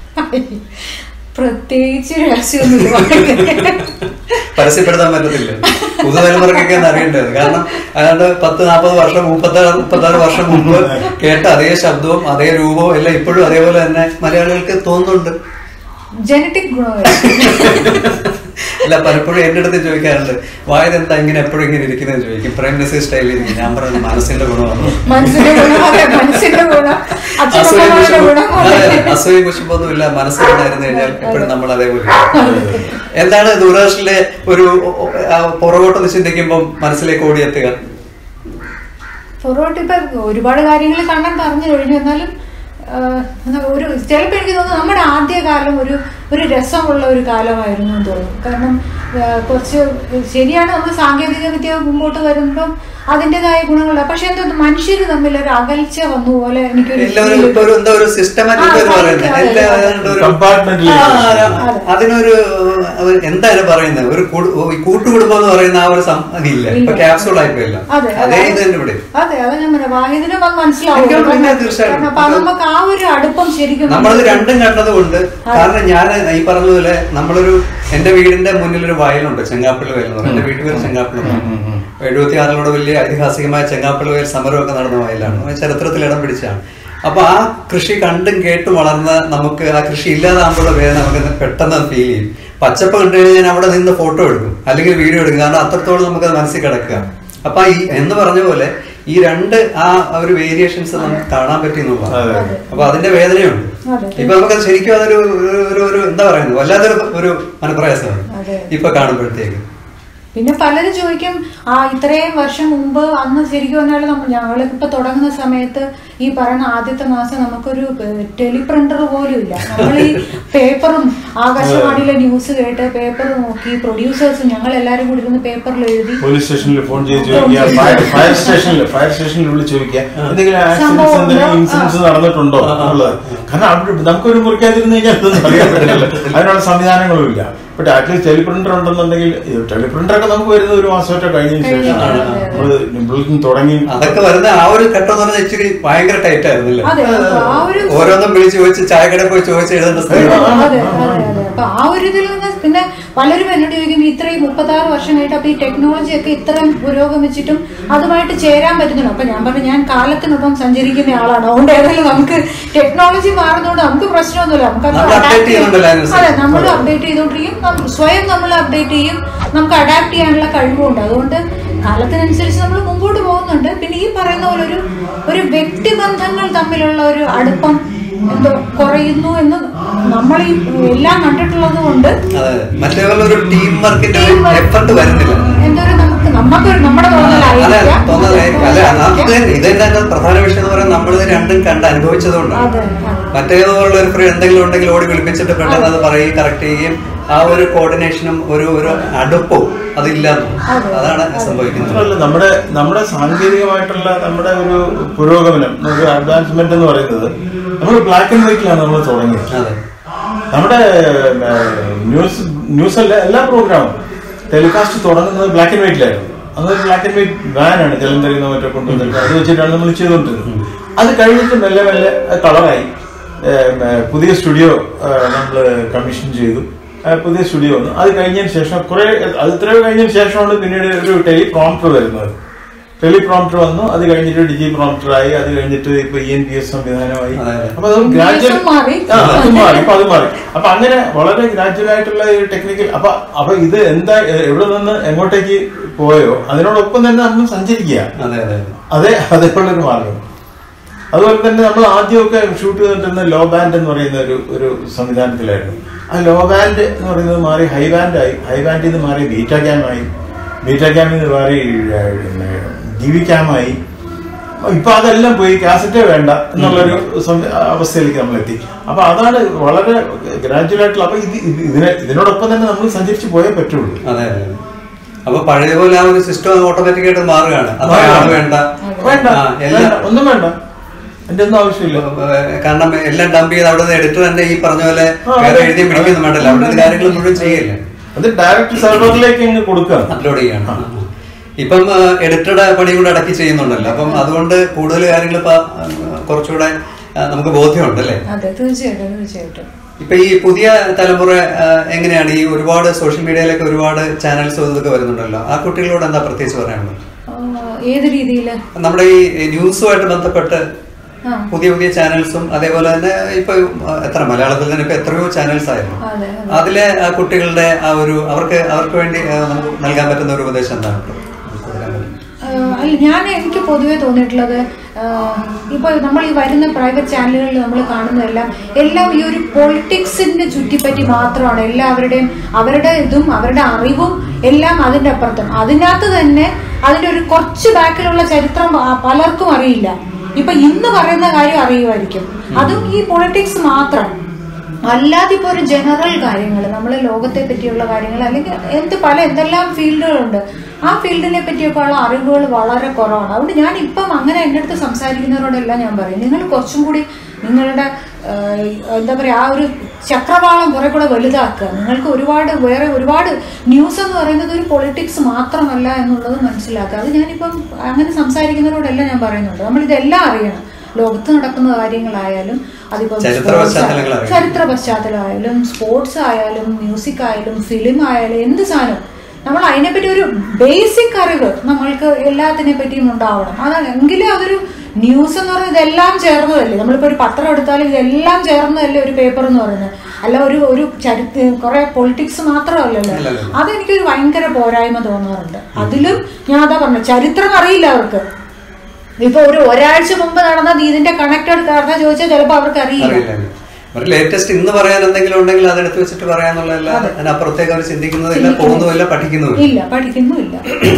പ്രത്യേകിച്ച് രഹസ്യമൊന്നുമില്ല പരസ്യപ്പെടുത്താൻ പറ്റത്തില്ല പുതുതലമുറക്കൊക്കെ ഒന്ന് അറിയേണ്ടത് കാരണം അയാളുടെ പത്ത് നാൽപ്പത് വർഷം മുപ്പത്താറ് മുപ്പത്താറ് വർഷം മുമ്പ് കേട്ട അതേ ശബ്ദവും അതേ രൂപവും എല്ലാം ഇപ്പോഴും അതേപോലെ തന്നെ മലയാളികൾക്ക് തോന്നുന്നുണ്ട് ജനറ്റിക് ഗുണമായിരുന്നു അല്ല പലപ്പോഴും എന്റെ അടുത്ത് ചോദിക്കാറുണ്ട് വായത് എന്താ ഇങ്ങനെ എപ്പോഴും ഇങ്ങനെ ഇരിക്കുന്നത് ചോദിക്കും പ്രൈം മിനിസ്റ്റർ സ്റ്റൈലിൽ ഇരിക്കും ഞാൻ പറഞ്ഞു മനസ്സിന്റെ ഗുണമാണ് മനസ്സിന്റെ ഗുണം അതെ മനസ്സിന്റെ ഗുണം അസൂയ അച്ഛനമ്മമാരുടെ ഗുണം കുശുമ്പോ- അതെ, അസൂയ കുശുമ്പൊന്നും ഇല്ല മനസ്സിലുണ്ടായിരുന്നു കഴിഞ്ഞാൽ എപ്പോഴും നമ്മൾ അതേപോലെ ഇരിക്കും. എന്താണ് ദൂരദർശനിലെ ഒരു ഒ- ഒ- ആ പുറകോട്ടൊന്ന് ചിന്തിക്കുമ്പോൾ മനസ്സിലേക്ക് ഓടിയെത്തുക പുറകോട്ട് ഇപ്പൊ ഒരുപാട് കാര്യങ്ങൾ കണ്ണൻ പറഞ്ഞു കഴിഞ്ഞു എന്നാലും ആ, എന്നാ ഒരു ചിലപ്പോൾ എനിക്ക് തോന്നുന്നു നമ്മുടെ ആദ്യകാലം ഒരു ഒരു രസമുള്ള ഒരു കാലമായിരുന്നു എന്ന് തോന്നുന്നു കാരണം ആ, കുറച്ച് ശരിയാണ് നമ്മൾ സാങ്കേതിക വിദ്യ മുമ്പോട്ട് വരുമ്പം അതിൻ്റെതായ ഗുണങ്ങളുണ്ട് പക്ഷെ എന്തോ മനുഷ്യർ തമ്മിൽ ഒരു അകൽച്ച വന്നു പോലെ എനിക്കൊരു എല്ലാവരും ഇപ്പൊ ഒരു എന്താ ഒരു സിസ്റ്റമാറ്റിക് ആ, പറയുന്നത് അതെ, എല്ലാ അതെ. ഏതാണ്ട് ഒരു Compartmentally. ആ, അതെ. അതിനൊരു ഒരു എന്താണ് പറയുന്നത് ഒരു കൂടു- ഈ കൂട്ടുകുടുംബം എന്ന് പറയുന്ന ആ ഒരു സം- അതില്ല ഇപ്പൊ ഇല്ല. ക്യാപ്സൂൾ ആയിപ്പോയില്ല അതെ അതേ ഇത് തന്നെ ഇവിടെ അതെ അത് ഞാൻ പറയാം വാഹിദിനും അത് മനസ്സിലാവും എനിക്ക് പിന്നെ കാരണം- തീർച്ചയായും. കാരണം അപ്പൊ നമുക്ക് ആ ഒരു അടുപ്പം ശരിക്കും നമ്മളത് രണ്ടും കണ്ടതുകൊണ്ട് കാരണം ഞാൻ ഈ പറഞ്ഞതുപോലെ നമ്മളൊരു എന്റെ വീടിന്റെ മുന്നിൽ ഒരു വയലുണ്ട് ചെങ്ങാപ്പള്ളി വയൽ എന്ന് പറയുന്നത് എന്റെ വീട്ടിൽ പേര് ചെങ്ങാപ്പള്ളി എഴുപത്തി ആറിലൂടെ വലിയ ഐതിഹാസികമായ ചെങ്ങാപ്പള്ളി വയൽ സമരമൊക്കെ നടന്ന വയലാണ് അത് ചരിത്രത്തിൽ ഇടം പിടിച്ചാണ് അപ്പൊ ആ കൃഷി കണ്ടും കേട്ടും വളർന്ന നമുക്ക് ആ കൃഷി ഇല്ലാതാകുമ്പോഴുള്ള വേദന നമുക്ക് പെട്ടെന്ന് ഫീൽ ചെയ്യും പച്ചപ്പ് കണ്ടു കഴിഞ്ഞാൽ ഞാൻ അവിടെ നിന്ന് ഫോട്ടോ എടുക്കും അല്ലെങ്കിൽ വീഡിയോ എടുക്കും കാരണം അത്രത്തോളം നമുക്കത് മനസ്സിൽ കിടക്കുക അപ്പൊ ഈ എന്ന് പറഞ്ഞ പോലെ ഈ രണ്ട് ആ ഒരു വേരിയേഷൻസ് നമുക്ക് കാണാൻ പറ്റി എന്നുള്ളതാണ് അതെ. അപ്പൊ അതിന്റെ വേദനയുണ്ട് അതെ. ഇപ്പൊ നമുക്ക് ശരിക്കും അതൊരു ഒരു- ഒരു ഒരു എന്താ പറയുന്നത് വല്ലാത്തൊരു ഒരു മനപ്രയാസമാണ് അതെ. ഇപ്പൊ കാണുമ്പോഴത്തേക്ക് പിന്നെ പലരും ചോദിക്കും ആ ഇത്രയും വർഷം മുമ്പ് അന്ന് ശരിക്കും പറഞ്ഞാൽ നമ്മൾ ഞങ്ങൾ ഇപ്പൊ തുടങ്ങുന്ന സമയത്ത് ഈ പറയുന്ന ആദ്യത്തെ മാസം നമുക്കൊരു ടെലിപ്രിന്റർ പോലും ഇല്ല നമ്മൾ ഈ പേപ്പറും ആകാശവാണിയിലെ ന്യൂസ് കേട്ട് പേപ്പർ നോക്കി പ്രൊഡ്യൂസേഴ്സും ഞങ്ങൾ എല്ലാരും കൂടി ഇരുന്ന് പേപ്പറിൽ എഴുതി പോലീസ് സ്റ്റേഷനിൽ ഫോൺ ചെയ്ത് ചോദിക്കുക ഫയർ ഫയർ സ്റ്റേഷനിൽ ഫയർ സ്റ്റേഷനിൽ വിളിച്ച് ചോദിക്കുക എന്തെങ്കിലും ആക്സിഡൻസ് സംഭവം എന്തെങ്കിലും ഉണ്ടോ? ഇൻസിഡൻസ് ആ. നടന്നിട്ടുണ്ടോ എന്നുള്ളത് കാരണം അവിടെ നമുക്കൊരു മുറിക്കാതിരുന്ന് കഴിഞ്ഞാൽ അതൊന്നും അറിയാൻ പറ്റില്ല അതിനുള്ള സംവിധാനങ്ങളും ഇല്ല ബട്ട് അറ്റ്ലീസ്റ്റ് ടെലിപ്രിന്റർ ഉണ്ടെന്നുണ്ടെങ്കിൽ ടെലിപ്രിന്റർ ഒക്കെ നമുക്ക് വരുന്നത് ഒരു മാസമൊക്കെ കഴിഞ്ഞതിന് ശേഷമാണ് അതെ, അതെ. നമ്മള് ബുള്ളറ്റിൻ തുടങ്ങി അതൊക്കെ വരുന്ന ആ ഒരു ഘട്ടം എന്ന് പറഞ്ഞാൽ ഇച്ചിരി ഭയങ്കര ടൈറ്റ് ആയിരുന്നില്ലേ അതെ അപ്പൊ ആ ഒരു ഓരോന്നും വിളിച്ച് ചോദിച്ച് ചായക്കടയിൽ പോയി ചോദിച്ച് എഴുതേണ്ട സ്ഥിതി അതെ അതെ അതെ അപ്പൊ ആ ഒരു ഇതിൽ നിന്ന് പിന്നെ പലരും എന്നോട് ചോദിക്കും ഇത്രയും മുപ്പത്താറ് വർഷം കഴിഞ്ഞിട്ട് അപ്പൊ ഈ ടെക്നോളജി ഒക്കെ ഇത്രയും പുരോഗമിച്ചിട്ടും അതുമായിട്ട് ചേരാൻ പറ്റുന്നുണ്ട് അപ്പൊ ഞാൻ പറഞ്ഞു ഞാൻ കാലത്തിനൊപ്പം സഞ്ചരിക്കുന്ന ആളാണ് അതുകൊണ്ട് ഏതായാലും നമുക്ക് ടെക്നോളജി മാറുന്നതുകൊണ്ട് നമുക്ക് പ്രശ്നമൊന്നുമില്ല നമുക്ക് അത് നമ്മൾ update adapt ചെയ്യാൻ- ചെയ്യുന്നുണ്ടല്ലോ അതിനനുസരിച്ച്. അതെ നമ്മൾ അപ്ഡേറ്റ് ചെയ്തോണ്ടിരിക്കും നം- സ്വയം നമ്മൾ അപ്ഡേറ്റ് ചെയ്യും നമുക്ക് അഡാപ്റ്റ് ചെയ്യാനുള്ള കഴിവുണ്ട് അതുകൊണ്ട് കാലത്തിനനുസരിച്ച് നമ്മൾ മുമ്പോട്ട് പോകുന്നുണ്ട് പിന്നെ ഈ പറയുന്ന പോലെ ഒരു ഒരു വ്യക്തിബന്ധങ്ങൾ തമ്മിലുള്ള ഒരു അടുപ്പം എന്തോ കുറയുന്നു എന്ന് നമ്മൾ ഈ എല്ലാം കണ്ടിട്ടുള്ളത് കൊണ്ട് അതെ മറ്റേപോലെ ഒരു ടീം വർക്കിന്റെ Team work. എഫർട്ട് വരുന്നില്ല എന്തോ ഒരു നമുക്ക് നമുക്കൊരു നമ്മുടെ അതെ തോന്നലായിരിക്കാം തോന്നലായിരിക്കും അല്ല നമുക്ക് തന്നെ ഇത് തന്നെ അതിന്റെ പ്രധാന വിഷയം എന്ന് പറയുന്നത് നമ്മൾ ഇത് രണ്ടും കണ്ട് അനുഭവിച്ചതുകൊണ്ടാണ് അതെ അതെ. മറ്റേതുപോലുള്ള ഒരു ഫ്രീ എന്തെങ്കിലും ഉണ്ടെങ്കിൽ ഓടി വിളിപ്പിച്ചിട്ട് പെട്ടെന്ന് അത് പറയുകയും കറക്റ്റ് ചെയ്യുകയും ആ ഒരു കോർഡിനേഷനും ഒരു ഒരു അടുപ്പവും അതില്ലാതെ അതെ. അതാണ് സംഭവിക്കുന്നത് മാത്രമല്ല നമ്മുടെ നമ്മുടെ സാങ്കേതികമായിട്ടുള്ള നമ്മുടെ ഒരു പുരോഗമനം ഒരു അഡ്വാൻസ്മെന്റ് എന്ന് പറയുന്നത് നമ്മൾ ബ്ലാക്ക് ആൻഡ് വൈറ്റിലാണ് നമ്മൾ തുടങ്ങിയത് അതെ നമ്മുടെ ന്യൂസ് ന്യൂസ് അല്ല എല്ലാ പ്രോഗ്രാമും ടെലികാസ്റ്റ് തുടങ്ങുന്നത് ബ്ലാക്ക് ആൻഡ് വൈറ്റിലായിരുന്നു അന്ന് ബ്ലാക്ക് ആൻഡ് വൈറ്റ് വാനാണ് ജലന്ധറിയിൽ നിന്ന് മറ്റോ കൊണ്ടുവന്നിട്ട് അത് വെച്ചിട്ടാണ് നമ്മൾ ചെയ്തുകൊണ്ടിരുന്നത് അത് കഴിഞ്ഞിട്ട് മെല്ലെ മെല്ലെ അത് കളറായി ഏം, ഏ, പുതിയ സ്റ്റുഡിയോ നമ്മൾ കമ്മീഷൻ ചെയ്തു ആ, പുതിയ സ്റ്റുഡിയോ വന്നു അത് കഴിഞ്ഞതിന് ശേഷം കുറെ അത് ഇത്രയോ കഴിഞ്ഞതിന് ശേഷമാണ് പിന്നീട് ഒരു ടെലി പ്രോംപ്റ്റർ വരുന്നത് ടെലി പ്രോംപ്റ്റർ വന്നു അത് കഴിഞ്ഞിട്ട് ഡിജി പ്രോംപ്റ്റർ ആയി അത് കഴിഞ്ഞിട്ട് ഇപ്പൊ ഇ എൻ പി എസ് സംവിധാനമായി അതെ, അതെ. അപ്പൊ അത് ENPS ഗ്രാജുവൽ ഉം മാറി. ആ, അത് മാറി ഇപ്പൊ അത് മാറി അപ്പൊ അങ്ങനെ വളരെ ഗ്രാജുവൽ ആയിട്ടുള്ള ഒരു ടെക്നിക്കൽ അപ്പൊ അപ്പൊ ഇത് എന്താ എ- എവിടെ നിന്ന് എങ്ങോട്ടേക്ക് പോയോ അതിനോടൊപ്പം തന്നെ നമ്മൾ സഞ്ചരിക്കുക അതെ അതെ അതെ അതേപോലൊരു മാർഗം അതുപോലെ തന്നെ നമ്മൾ ആദ്യമൊക്കെ ഷൂട്ട് ചെയ്തിരുന്ന ലോ ബാൻഡ് എന്ന് പറയുന്ന ഒരു ഒരു സംവിധാനത്തിലായിരുന്നു ആ ലോ ബാൻഡ് എന്ന് പറയുന്നത് മാറി ഹൈ ബാൻഡ് ആയി ഹൈ ബാൻഡിൽ നിന്ന് മാറി ബീറ്റ ക്യാം ആയി ബീറ്റ ക്യാമിൽ നിന്ന് മാറി ഡി വി ക്യാം ആയി ഇപ്പൊ അതെല്ലാം പോയി കാസറ്റേ വേണ്ട എന്നുള്ളൊരു സംവി- അവസ്ഥയിലേക്ക് നമ്മൾ എത്തി അപ്പൊ അതാണ് വളരെ ഗ്രാജുവൽ ആയിട്ടുള്ള അപ്പൊ ഇത് ഇത് ഇതിനെ ഇതിനോടൊപ്പം തന്നെ നമ്മൾ സഞ്ചരിച്ച് പോയേ പറ്റുള്ളൂ അതെ അതെ അപ്പൊ പഴയപോലെ ആ ഒരു സിസ്റ്റം ഓട്ടോമാറ്റിക് ആയിട്ട് മാറുകയാണ് അപ്പൊ ആള് വേണ്ട വേണ്ട ആ, എല്ലാം വേണ്ട, ഒന്നും വേണ്ട എന്റെ ഒന്നും ആവശ്യമില്ല ഏഹ് കാരണം എല്ലാം ഡംപ് ചെയ്ത് അവിടെ എഡിറ്റർ തന്നെ ഈ പറഞ്ഞ പോലെ ആ, വേറെ അതെ. എഴുതി പിടിക്കുന്നു വേണ്ടല്ലോ അവിടെ കാര്യങ്ങൾ മുഴുവൻ ചെയ്യല്ലേ അത് ഡയറക്റ്റ് സെർവറിലേക്ക് അങ്ങ് കൊടുക്കുക അപ്ലോഡ് ചെയ്യാണ് ആ, ആ. ഇപ്പം എഡിറ്ററുടെ പണി കൂടെ അടക്കി ചെയ്യുന്നുണ്ടല്ലോ അപ്പം അതുകൊണ്ട് കൂടുതൽ കാര്യങ്ങൾ ഇപ്പൊ ആ, കുറച്ചുകൂടെ ആ, നമുക്ക് ബോധ്യമുണ്ട് അല്ലേ അതെ തീർച്ചയായിട്ടും തീർച്ചയായിട്ടും ഇപ്പൊ ഈ പുതിയ തലമുറ ആ, എങ്ങനെയാണ് ഈ ഒരുപാട് സോഷ്യൽ മീഡിയയിലൊക്കെ ഒരുപാട് ചാനൽസ് ഇതൊക്കെ വരുന്നുണ്ടല്ലോ ആ കുട്ടികളോട് എന്താ പ്രത്യേകിച്ച് പറയാനുള്ളത് ആ, ഏത് രീതിയില് നമ്മുടെ ഈ ന്യൂസുമായിട്ട് ബന്ധപ്പെട്ട് ആ പുതിയ പുതിയ ചാനൽസും അതേപോലെ തന്നെ ഇപ്പൊ എത്ര മലയാളത്തിൽ തന്നെ ഇപ്പൊ എത്രയോ ചാനൽസ് ആയിരുന്നു അതെ അതെ അതിലെ ആ കുട്ടികളുടെ ആ ഒരു അവർക്ക് അവർക്ക് വേണ്ടി ആ, നമുക്ക് നൽകാൻ പറ്റുന്ന ഒരു ഉപദേശം എന്താണ് കൊടുക്കാൻ പറ്റും? ആഹ് അല്ല ഞാൻ എനിക്ക് പൊതുവേ തോന്നിയിട്ടുള്ളത് ആഹ് ഇപ്പൊ നമ്മൾ ഈ വരുന്ന പ്രൈവറ്റ് ചാനലുകളിൽ നമ്മൾ കാണുന്നതെല്ലാം എല്ലാം ഈ ഒരു പൊളിറ്റിക്സിനെ ചുറ്റിപ്പറ്റി മാത്രമാണ് എല്ലാവരുടെയും അവരുടെ ഇതും അവരുടെ അറിവും എല്ലാം അതിന്റെ അപ്പുറത്തും അതിനകത്ത് തന്നെ അതിന്റെ ഒരു കുറച്ച് ബാക്കിലുള്ള ചരിത്രം ആ പലർക്കും അറിയില്ല ഇപ്പൊ ഇന്ന് പറയുന്ന കാര്യം അറിയുമായിരിക്കും അതും ഈ പൊളിറ്റിക്സ് മാത്രം അല്ലാതെ ഇപ്പോൾ ഒരു ജനറൽ കാര്യങ്ങൾ നമ്മളെ ലോകത്തെ പറ്റിയുള്ള കാര്യങ്ങൾ അല്ലെങ്കിൽ എന്ത് പല എന്തെല്ലാം ഫീൽഡുകളുണ്ട് ആ ഫീൽഡിനെ പറ്റിയൊക്കെ ഉള്ള അറിവുകൾ വളരെ കുറവാണ് അതുകൊണ്ട് ഞാൻ ഇപ്പം അങ്ങനെ എൻ്റെ അടുത്ത് സംസാരിക്കുന്നവരോടെല്ലാം ഞാൻ പറയും നിങ്ങൾ കുറച്ചും കൂടി നിങ്ങളുടെ ആഹ്, എന്താ പറയുക ആ ഒരു ചക്രവാളം കുറെ കൂടെ വലുതാക്കുക നിങ്ങൾക്ക് ഒരുപാട് വേറെ ഒരുപാട് ന്യൂസ് എന്ന് പറയുന്നത് ഒരു പൊളിറ്റിക്സ് മാത്രമല്ല എന്നുള്ളത് മനസ്സിലാക്കുക അത് ഞാനിപ്പം അങ്ങനെ സംസാരിക്കുന്നവരോടെല്ലാം ഞാൻ പറയുന്നുണ്ട് നമ്മൾ ഇതെല്ലാം അറിയണം ലോകത്ത് നടക്കുന്ന കാര്യങ്ങളായാലും അതിപ്പോ ചരിത്ര sports പശ്ചാത്തലങ്ങൾ അറിയണം. ചരിത്ര പശ്ചാത്തലമായാലും സ്പോർട്സ് ആയാലും മ്യൂസിക് ആയാലും ഫിലിം ആയാലും എന്ത് സാധനം നമ്മൾ അതിനെപ്പറ്റി ഒരു ബേസിക് അറിവ് നമ്മൾക്ക് എല്ലാത്തിനെ പറ്റിയും ഉണ്ടാവണം അതാണ് എങ്കിലേ അതൊരു ന്യൂസ് എന്ന് പറയുന്നത് ഇതെല്ലാം ചേർന്നതല്ലേ നമ്മളിപ്പോ ഒരു പത്രം എടുത്താലും ഇതെല്ലാം ചേർന്നതല്ലേ ഒരു പേപ്പർ എന്ന് പറയുന്നത് അല്ല ഒരു ഒരു ചരിത്ര കുറെ പൊളിറ്റിക്സ് മാത്രമല്ലല്ലോ അല്ലല്ലോ. അതെനിക്കൊരു ഭയങ്കര പോരായ്മ തോന്നാറുണ്ട് അതിലും ഞാൻ അതാ പറഞ്ഞു ചരിത്രം അറിയില്ല അവർക്ക് ഇപ്പൊ ഒരു ഒരാഴ്ച മുമ്പ് നടന്ന ഇതിന്റെ കണക്റ്റഡ് കഥ ചോദിച്ചാൽ ചിലപ്പോൾ അവർക്ക് അറിയില്ല അറിയില്ല ഒരു ലേറ്റസ്റ്റ് ഇന്ന് പറയാൻ എന്തെങ്കിലും ഉണ്ടെങ്കിൽ അതെടുത്ത് വെച്ചിട്ട് പറയാന്നുള്ളതല്ലാതെ അതിനപ്പുറത്തേക്ക് അവർ ചിന്തിക്കുന്നതില്ല പോകുന്നുമില്ല പഠിക്കുന്നുമില്ല ഇല്ല പഠിക്കുന്നുമില്ല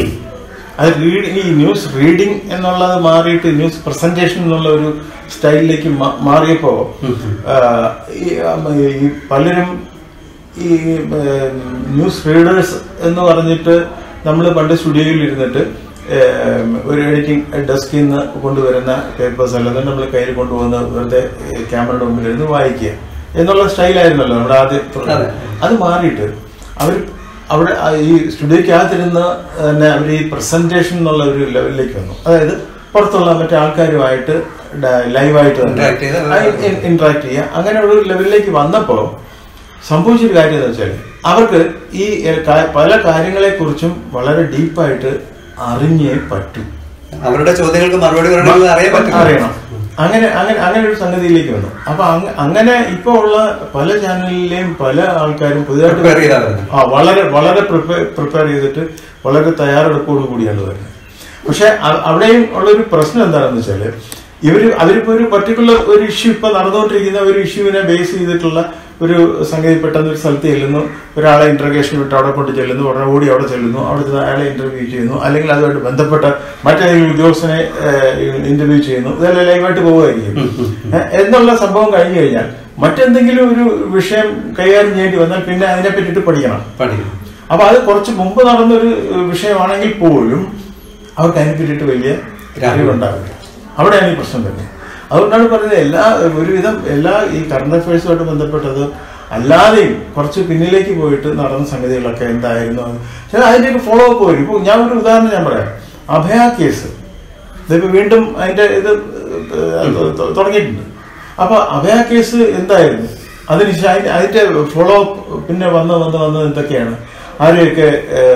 അത് റീഡ് ഈ ന്യൂസ് റീഡിംഗ് എന്നുള്ളത് മാറിയിട്ട് ന്യൂസ് പ്രസന്റേഷൻ എന്നുള്ള ഒരു സ്റ്റൈലിലേക്ക് മാ- മാറിയപ്പോ ആ, ഈ, ആ, ഈ പലരും ഈ ഏ, ന്യൂസ് റീഡേഴ്സ് എന്ന് പറഞ്ഞിട്ട് നമ്മൾ പണ്ട് സ്റ്റുഡിയോയിൽ ഇരുന്നിട്ട് ഏ, ഒരു എഡിറ്റിംഗ് ഡെസ്കിൽ നിന്ന് കൊണ്ടുവരുന്ന പേപ്പേഴ്സ് അല്ലാതെ നമ്മൾ കയ്യിൽ കൊണ്ടുവന്ന് വെറുതെ ക്യാമറയുടെ മുമ്പിൽ ഇരുന്ന് വായിക്കുക എന്നുള്ള സ്റ്റൈലായിരുന്നല്ലോ നമ്മുടെ ആദ്യം അതെ. അത് മാറിയിട്ട് അവർ അവിടെ ആ ഈ സ്റ്റുഡിയോക്കകത്തിരുന്ന് തന്നെ അവർ ഈ പ്രസന്റേഷൻ എന്നുള്ള ഒരു ലെവലിലേക്ക് വന്നു അതായത് പുറത്തുള്ള മറ്റേ ആൾക്കാരുമായിട്ട് ലൈവായിട്ട് Interact ചെയ്ത് ഇന്ററാക്ട് ചെയ്യുക അങ്ങനെ ഒരു ലെവലിലേക്ക് വന്നപ്പോൾ സംഭവിച്ചൊരു കാര്യം എന്ന് വെച്ചാൽ അവർക്ക് ഈ എ, കാ- പല കാര്യങ്ങളെ കുറിച്ചും വളരെ ഡീപ്പായിട്ട് അറിഞ്ഞേ പറ്റൂ അവരുടെ ചോദ്യങ്ങൾക്ക് മറുപടി പറയണമെങ്കിൽ അറിയാൻ പറ്റും അറിയണം അങ്ങനെ അങ്ങനെ അങ്ങനെ ഒരു സംഗതിയിലേക്ക് വന്നു അപ്പൊ അങ്ങ- അങ്ങനെ ഇപ്പൊ ഉള്ള പല ചാനലിലെയും പല ആൾക്കാരും Prepare ചെയ്താ പുതിയതായിട്ട് വരുന്നത്. ആ വളരെ വളരെ പ്രിപ്പയർ ചെയ്തിട്ട് വളരെ തയ്യാറെടുപ്പോട് കൂടിയാണ് വരുന്നത് പക്ഷെ അ- അവിടെയും ഉള്ളൊരു പ്രശ്നം എന്താണെന്ന് വെച്ചാല് ഇവര് അവരിപ്പോ ഒരു പർട്ടിക്കുലർ ഒരു ഇഷ്യൂ ഇപ്പൊ നടന്നുകൊണ്ടിരിക്കുന്ന ഒരു ഇഷ്യൂവിനെ ബേസ് ചെയ്തിട്ടുള്ള ഒരു സംഗതി പെട്ടെന്ന് ഒരു സ്ഥലത്ത് ചെല്ലുന്നു ഒരാളെ ഇന്റർഗേഷൻ വിട്ട് അവിടെ കൊണ്ട് ചെല്ലുന്നു ഉടനെ ഓടി അവിടെ ചെല്ലുന്നു അവിടെ ചെന്ന് അയാളെ ഇന്റർവ്യൂ ചെയ്യുന്നു അല്ലെങ്കിൽ അതുമായിട്ട് ബന്ധപ്പെട്ട മറ്റേതെങ്കിലും ഉദ്യോഗസ്ഥനെ ഇന്റർവ്യൂ ചെയ്യുന്നു ഇതെല്ലാം ലൈവായിട്ട് പോവുമായിരിക്കും ഏഹ്, എന്നുള്ള സംഭവം കഴിഞ്ഞു കഴിഞ്ഞാൽ മറ്റെന്തെങ്കിലും ഒരു വിഷയം കൈകാര്യം ചെയ്യേണ്ടി വന്നാൽ പിന്നെ അതിനെ പറ്റിയിട്ട് പഠിക്കണം പഠിക്കും അപ്പൊ അത് കുറച്ച് മുമ്പ് നടന്നൊരു ഏഹ്, വിഷയമാണെങ്കിൽ പോലും അവർക്ക് അതിനെ പറ്റിയിട്ട് വലിയ അറിവുണ്ടാവില്ല അവിടെയാണ് ഈ പ്രശ്നം വരുന്നത് അതുകൊണ്ടാണ് പറയുന്നത് എല്ലാ ഒരുവിധം എല്ലാ ഈ കറണ്ട് അഫയേഴ്സുമായിട്ട് ബന്ധപ്പെട്ടത് അല്ലാതെയും കുറച്ച് പിന്നിലേക്ക് പോയിട്ട് നടന്ന സംഗതികളൊക്കെ എന്തായിരുന്നു അത്. ചില അതിന്റെയൊക്കെ ഫോളോ അപ്പ് വരും ഇപ്പൊ ഞാൻ ഒരു ഉദാഹരണം ഞാൻ പറയാം അഭയ കേസ് ഇതിപ്പോ വീണ്ടും അതിന്റെ ഇത് ഏഹ്, തൊ- തുടങ്ങിയിട്ടുണ്ട് അപ്പൊ അഭയ കേസ് എന്തായിരുന്നു അതിന് ശേ- അതിന്റെ- അതിന്റെ ഫോളോ അപ്പ് പിന്നെ വന്ന് വന്ന് വന്ന് എന്തൊക്കെയാണ് ആരെയൊക്കെ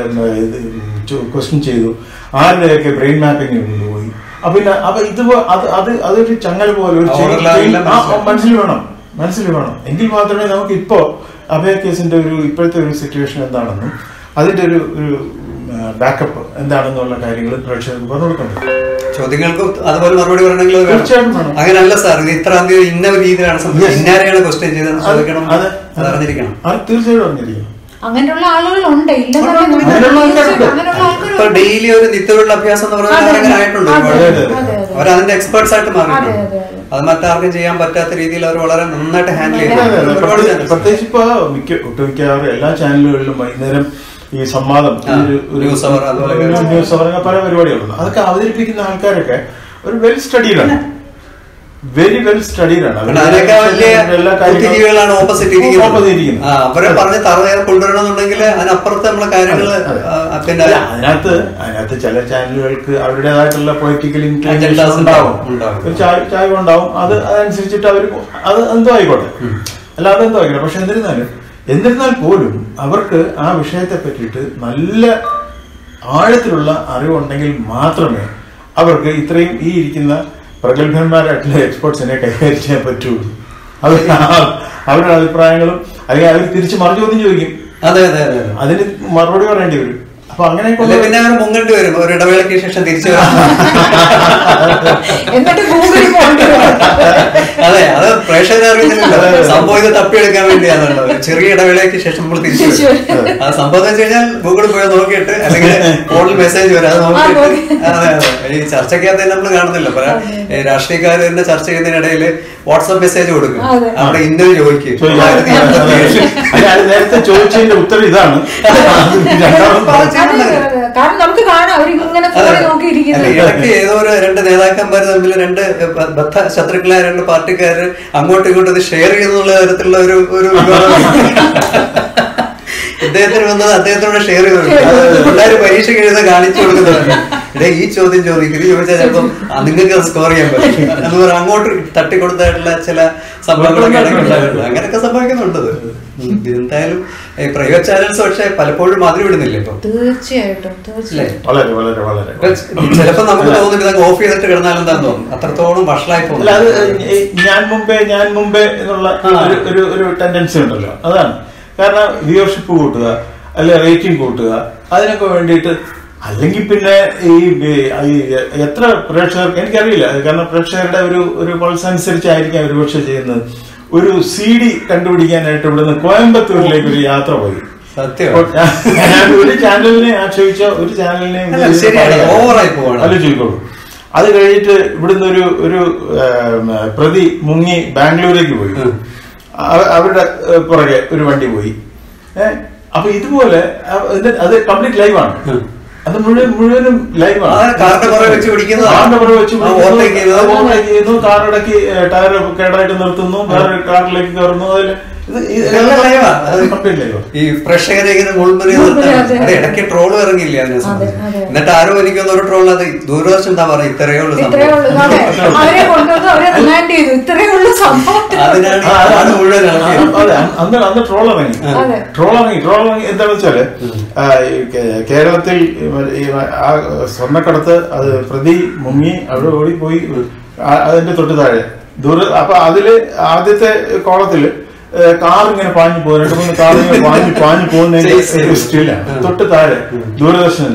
ക്വസ്റ്റ്യൻ ചെയ്തു ആരുടെയൊക്കെ ബ്രെയിൻ മാപ്പിംഗ് കൊണ്ടുപോയി അപ്പൊ പിന്നെ അപ്പൊ ഇത് പോ- അത് അത് അതൊരു ചങ്ങല പോലെ ഒരു ചെയിൻ- Overlap ചെയിൻ- എല്ലാം ആ, മനസ്സിലാവും. മനസ്സിൽ വേണം മനസ്സിൽ വേണം എങ്കിൽ മാത്രമേ നമുക്ക് ഇപ്പോ അഭയ കേസിന്റെ ഒരു ഇപ്പോഴത്തെ ഒരു സിറ്റുവേഷൻ എന്താണെന്നും അതിന്റെ ഒരു ഒരു ബാക്കപ്പ് എന്താണെന്നുള്ള കാര്യങ്ങൾ പ്രേക്ഷകർക്ക് പറഞ്ഞു കൊടുക്കാൻ പറ്റും ചോദ്യങ്ങൾക്ക് അതുപോലെ മറുപടി പറയണമെങ്കിൽ അത് വേണം. തീർച്ചയായിട്ടും വേണം. അങ്ങനെയല്ല സാർ ഇത് ഇത്ര തീയതി ഇന്ന രീതിയിലാണ് സംഭവിച്ചത് Yes. ഇന്നാരെയാണ് ക്വസ്റ്റ്യൻ ചെയ്തതെന്ന് അത് ചോദിക്കണം അത് അത് അറിഞ്ഞിരിക്കണം അത് തീർച്ചയായിട്ടും അറിഞ്ഞിരിക്കണം അങ്ങനെയുള്ള ആളുകളുണ്ട് ഇല്ലെന്നല്ല ഉണ്ട്, ഉണ്ട്. ഞാൻ അങ്ങനെയുള്ള തീർച്ചയായിട്ടും ആൾക്കാരുണ്ട്. അങ്ങനെയുള്ള ഇപ്പൊ ആൾക്കാരുണ്ട്. ഡെയിലി ഒരു നിത്യമുള്ള അഭ്യാസം എന്ന് അതെ, പറഞ്ഞാൽ അങ്ങനെ ആയിട്ടുണ്ട് അതെ, ഒരുപാട് അതെ, അതെ, അതെ. അവരതിന്റെ എക്സ്പേർട്സ് ആയിട്ട് മാറിയിട്ടുണ്ട് അതെ, അതെ, അതെ. അത് മറ്റാർക്കും ചെയ്യാൻ പറ്റാത്ത രീതിയിൽ അവർ വളരെ നന്നായിട്ട് ഹാൻഡിൽ അതെ, അതെ, അതെ. ചെയ്യുന്നു ഒരുപാട് പ്രത്യേകിച്ച് channels. പ്രത്യേകിച്ച് ഇപ്പൊ മിക്ക ഒട്ടുമിക്കവാറും എല്ലാ ചാനലുകളിലും വൈകുന്നേരം ഈ സംവാദം ആ, ഒരു- ഒരു- ന്യൂസ് അവർ അതുപോലെ ഒരു ന്യൂസ് അവർ അങ്ങനെ പല പരിപാടികളുണ്ട് അതൊക്കെ അവതരിപ്പിക്കുന്ന ആൾക്കാരൊക്കെ ഒരു വെൽ സ്റ്റഡീഡാണ് വെരി വെൽ സ്റ്റഡീഡാണ് കാരണം അതിനൊക്കെ വലിയ ബുദ്ധിജീവികളാണ് ഓപ്പോസിറ്റ് ഇരിക്കുന്നത് ആ, അവരെ പറഞ്ഞ് തറവേറെ കൊണ്ടുവരണമെന്നുണ്ടെങ്കിൽ അതിനപ്പുറത്ത് നമ്മളെ കാര്യങ്ങള് ആ, പിന്നെ അല്ല, അതിനകത്ത് അതിനകത്ത് ചില ചാനലുകൾക്ക് അവരുടേതായിട്ടുള്ള പൊളിറ്റിക്കൽ Agendas ഉണ്ടാവും, ഉണ്ടാവും. ഒരു ചായ ചായ ഉണ്ടാവും അത് അതനുസരിച്ചിട്ട് അവർ അത് എന്തോ ആയിക്കോട്ടെ അല്ലാതെ എന്തോ ആയിക്കോട്ടെ പക്ഷെ എന്നിരുന്നാലും എന്നിരുന്നാൽ പോലും അവർക്ക് ആ വിഷയത്തെ പറ്റിയിട്ട് നല്ല ആഴത്തിലുള്ള അറിവുണ്ടെങ്കിൽ മാത്രമേ അവർക്ക് ഇത്രയും ഈ ഇരിക്കുന്ന പ്രഗത്ഭന്മാരായിട്ടുള്ള എക്സ്പേർട്സിനെ കൈകാര്യം ചെയ്യാൻ പറ്റുള്ളൂ അവർ അവരുടെ അഭിപ്രായങ്ങളും അല്ലെങ്കിൽ അവർ തിരിച്ച് മറുചോദ്യം ചോദിക്കും അതെ അതെ അതെ അതെ. അതിന് മറുപടി പറയേണ്ടി വരും അപ്പൊ അങ്ങനെയൊക്കെ അല്ലെ ഉള്ള- പിന്നെ അവർ മുങ്ങേണ്ടി വരും ഒരു ഇടവേളയ്ക്ക് ശേഷം തിരിച്ചു വരാം എന്നിട്ട് ഗൂഗിളിൽ പോകേണ്ടി വരും. അതെ അത് പ്രേക്ഷകരെ അറിയുന്നില്ലല്ലോ സംഭവം ഇത് തപ്പിയെടുക്കാൻ വേണ്ടിയാണല്ലോ ഒരു ചെറിയ ഇടവേളയ്ക്ക് ശേഷം നമ്മൾ തിരിച്ചു തിരിച്ചു വരും വരും. ആ സംഭവം എന്ന് വെച്ച് കഴിഞ്ഞാൽ ഗൂഗിളിൽ പോയി നോക്കിയിട്ട് അല്ലെങ്കിൽ ഫോണിൽ മെസ്സേജ് വരും അത് നോക്കിയിട്ട് നോക്കി. അതെ അതെ ഈ ചർച്ചയ്ക്കകത്ത് നമ്മൾ കാണുന്നില്ല പല ഈ രാഷ്ട്രീയക്കാർ തന്നെ ചർച്ച ചെയ്യുന്നതിനിടയിൽ വാട്സാപ്പ് മെസ്സേജ് കൊടുക്കും അതെ. അവിടെ ഇന്നത് ചോദിക്കും ചോദിക്കാം. ആയിരത്തി എൺപത്തി ഏഴ്. അല്ല, അത് നേരത്തെ ചോദിച്ചതിന്റെ ഉത്തരം ഇതാണ് രണ്ടാമത് അതെ, അതെ. കാരണം നമുക്ക് കാണാം അവരിങ്ങനെ അതെ. ഫോണിൽ നോക്കിയിരിക്കുന്നത് അല്ല, ഇടയ്ക്ക് ഏതോ ഒരു രണ്ട് നേതാക്കന്മാർ തമ്മിൽ രണ്ട് ബ- ബദ്ധ ശത്രുക്കളായ രണ്ട് പാർട്ടിക്കാര് അങ്ങോട്ടും ഇങ്ങോട്ടും ഇത് ഷെയർ ചെയ്യുന്നുള്ള തരത്തിലുള്ള ഒരു ഒരു വിവാദം. ഇദ്ദേഹത്തിന് വന്നത് അദ്ദേഹത്തിനോട് ഷെയർ ചെയ്തു പിള്ളേർ പരീക്ഷയ്ക്ക് എഴുതാൻ കാണിച്ചു കൊടുക്കുന്നുണ്ട് ഇടേ ഈ ചോദ്യം ചോദിക്കും ഇത് ചോദിച്ചാൽ ചിലപ്പം ആ, നിങ്ങൾക്ക് സ്കോർ ചെയ്യാൻ പറ്റും എന്ന് പറഞ്ഞാൽ അങ്ങോട്ട് തട്ടിക്കൊടുത്തായിട്ടുള്ള ചില സംഭവങ്ങളൊക്കെ ഇടയ്ക്ക് ഉണ്ടായിട്ടുണ്ട് അങ്ങനെയൊക്കെ സംഭവിക്കുന്നുണ്ട് ഇത്. ഉം. എന്തായാലും പ്രൈവറ്റ് ചാനൽസ് പക്ഷെ പലപ്പോഴും മാതിരി വിടുന്നില്ല ഇപ്പൊ തീർച്ചയായിട്ടും അല്ലേ തീർച്ചയായിട്ടും വളരെ വളരെ വളരെ ഇപ്പൊ ചിലപ്പോ നമുക്ക് തോന്നും ഇതങ്ങ് ഓഫ് ചെയ്തിട്ട് കിടന്നാലും എന്താന്ന് തോന്നും അത്രത്തോളം വഷളായി അല്ല അത് പോകും ഈ ഞാൻ മുമ്പേ ഞാൻ മുമ്പേ എന്നുള്ള ആ. ഒരു ഒരു ഒരു ടെൻഡൻസി ഉണ്ടല്ലോ അതാണ് കാരണം വ്യൂവർഷിപ്പ് കൂട്ടുക അല്ലെ റേറ്റിംഗ് കൂട്ടുക അതിനൊക്കെ വേണ്ടിയിട്ട് അല്ലെങ്കിൽ പിന്നെ ഈ ഈ എത്ര പ്രേക്ഷകർക്ക് എനിക്കറിയില്ല കാരണം പ്രേക്ഷകരുടെ ഒരു ഒരു പൾസ് അനുസരിച്ചായിരിക്കാം ഒരു പക്ഷെ ചെയ്യുന്നത് ഒരു സി ഡി കണ്ടുപിടിക്കാനായിട്ട് ഇവിടുന്ന് കോയമ്പത്തൂരിലേക്ക് ഒരു യാത്ര പോയി സത്യം അപ്പോൾ ഞാൻ- ഞാൻ ഒരു ചാനലിനെ ആക്ഷേപിച്ച ഒരു ചാനലിനെ അല്ല, ശരിയാണ്. ഓവറായി പോവാണ്. ആലോചിക്കോളൂ അത് കഴിഞ്ഞിട്ട് ഇവിടുന്ന് ഒരു ഒരു ഏം, പ്രതി മുങ്ങി ബാംഗ്ലൂരേക്ക് പോയി ഉം. അവ- അവരുടെ ഏ, പുറകെ ഒരു വണ്ടി പോയി ഏഹ് അപ്പൊ ഇതുപോലെ അ- ഇത് അത് കംപ്ലീറ്റ് ലൈവാണ് ഉം. അത് മുഴുവൻ മുഴുവനും ലൈവാണ് ആ, കാറിന്റെ പുറകെ വെച്ച് പിടിക്കുന്നതാണ്. കാറിന്റെ പുറകെ വെച്ച് ആ, overtake ചെയ്യുന്നത്. ഓവർടേക്ക് ചെയ്യുന്നു കാറിടയ്ക്ക് ടയർ കേടായിട്ട് നിർത്തുന്നു വേറെ കാറിലേക്ക് കയറുന്നു അതിൽ ഇത് ഇതെല്ലാം live ആ. അത് കംപ്ലീറ്റ് ലൈവാണ് ഈ പ്രേക്ഷകരെ ഇങ്ങനെ മുൾമുറി മുൾമുറി, അതെ. അത് ഇടയ്ക്ക് ട്രോള് ഇറങ്ങിയില്ല അതിനെ സംബന്ധിച്ച്. അതെ, അതെ. എന്നിട്ട് ആരോ എനിക്കൊന്ന് ഒരു ട്രോൾ അത് ദൂരദർശൻ എന്താ പറയുക ഇത്രയേ ഉള്ളൂ ഇത്രയേ ഉള്ളൂ അതെ അവരെ കൊണ്ടുവന്ന് അവരെ റിമാൻഡ് ചെയ്തു ഇത്രയേ ഉള്ളൂ സംഭവം അതിനാണ് ഈ നാട് മുഴുവൻ ഇളക്കിയത് അതെ അന്ന് അന്ന് ട്രോൾ ഇറങ്ങി അതെ. ട്രോൾ ഇറങ്ങി ട്രോൾ ഇറങ്ങി എന്താണെന്ന് വെച്ചാല് ആ, ഈ കേ- കേരളത്തിൽ ഈ ആ സ്വർണ്ണക്കടത്ത് അത് പ്രതി മുങ്ങി അവിടെ ഓടിപ്പോയി ആ- അതിന്റെ തൊട്ട് താഴെ ദൂര അപ്പൊ അതില് ആദ്യത്തെ കോളത്തില് കാർ ഇങ്ങനെ പാഞ്ഞു പോകും രണ്ട് മൂന്ന് കാർ ഇങ്ങനെ പാഞ്ഞു പാഞ്ഞു പോകുന്നതിന്റെ Chase ചെയ്തു. സ്റ്റിലാണ് തൊട്ട് താഴെ ദൂരദർശനില്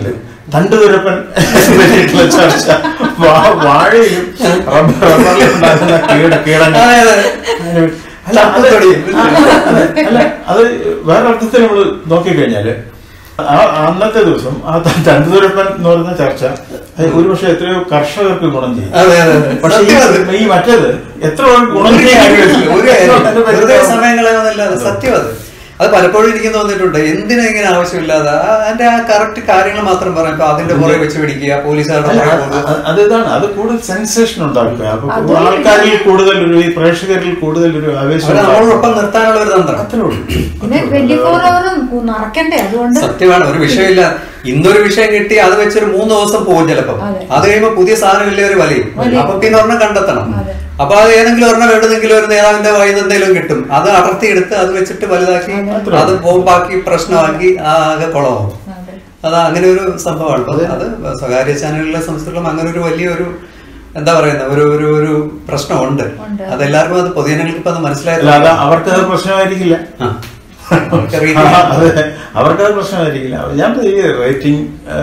തണ്ടുതുരപ്പൻ പറ്റിയിട്ടുള്ള ചർച്ച വാ- വാഴയിലും റബ്ബർ റബ്ബറിലും ഉണ്ടാകുന്ന കീട കീടങ്ങൾ അതെ, അതെ. അല്ല അത് ആ, അതെ, അല്ല അത് വേറെ അർത്ഥത്തിൽ നമ്മൾ നോക്കിക്കഴിഞ്ഞാല് ആ അന്നത്തെ ദിവസം ആ ത- തണ്ടുതുരപ്പൻ എന്ന് പറയുന്ന ചർച്ച അത് ഒരുപക്ഷെ എത്രയോ കർഷകർക്ക് ഗുണം ചെയ്യും അതെ, അതെ, അതെ. പക്ഷെ ഈ- സത്യം അത്. ഈ മറ്റേത് എത്ര പേർക്ക് ഗുണം ഒരു ചെയ്യാൻ കാര്യമില്ല, ഒരു കാര്യമില്ല. അതിന്റെ വെറുതെ പരിഹാരം- സമയം കളയാന്നല്ല അത് സത്യം അത് അത് പലപ്പോഴും എനിക്ക് തോന്നിയിട്ടുണ്ട് എന്തിനാ ഇങ്ങനെ ആവശ്യമില്ലാതെ ആ- അതിന്റെ ആ കറക്റ്റ് കാര്യങ്ങൾ മാത്രം പറയാം ഇപ്പൊ അതിന്റെ പുറകെ വെച്ച് പിടിക്കുക പോലീസുകാരുടെ അല്ല, പുറകെ അത് പോകുക. അത് അത് ഇതാണ് അത് കൂടുതൽ സെൻസേഷൻ ഉണ്ടാക്കുക അപ്പൊ അത് ആൾക്കാരിൽ കൂടുതൽ ഒരു ഈ പ്രേക്ഷകരിൽ കൂടുതൽ ഒരു ആവേശം അവരെ ഉണ്ടാക്കുക. നമ്മളോടൊപ്പം നിർത്താനുള്ള ഒരു തന്ത്രം അത്രേ ഉള്ളൂ പിന്നെ ട്വന്റി ഫോർ അവറും നടക്കണ്ടേ അതുകൊണ്ട് സത്യമാണ് ഒരു വിഷയമില്ല ഇന്നൊരു വിഷയം കിട്ടി അത് വെച്ചൊരു മൂന്ന് ദിവസം പോകും ചിലപ്പോ അതെ. അത് കഴിയുമ്പോ പുതിയ സാധനം ഇല്ലേ ഒരു വലിയും വലിയും. അപ്പൊ പിന്നെ ഒരെണ്ണം കണ്ടെത്തണം അതെ. അപ്പൊ അത് ഏതെങ്കിലും ഒരെണ്ണം എവിടെന്നെങ്കിലും ഒരു നേതാവിന്റെ വായിൽ എന്തെങ്കിലും കിട്ടും അത് അടർത്തിയെടുത്ത് അത് വെച്ചിട്ട് വലുതാക്കി അതെ. അത് ബോംബാക്കി പ്രശ്നമാക്കി ആകെ കുളമാവും അതെ. അത് അങ്ങനെ ഒരു സംഭവമാണ് അപ്പൊ അത് സ്വകാര്യ ചാനലുകളെ സംബന്ധിച്ചിടത്തോളം അങ്ങനെ ഒരു വലിയൊരു എന്താ പറയുന്ന ഒരു ഒരു ഒരു പ്രശ്നമുണ്ട് ഉണ്ട്. അതെല്ലാവർക്കും അത് പൊതുജനങ്ങൾക്ക് ഇപ്പൊ അത് അല്ല അത് മനസ്സിലായത് അവർക്ക് അത് പ്രശ്നമായിരിക്കില്ല ആ. അവർക്കറിയില്ല. അതെ അവർക്കത് പ്രശ്നമായിരിക്കില്ല ഞാൻ ഈ റേറ്റിംഗ്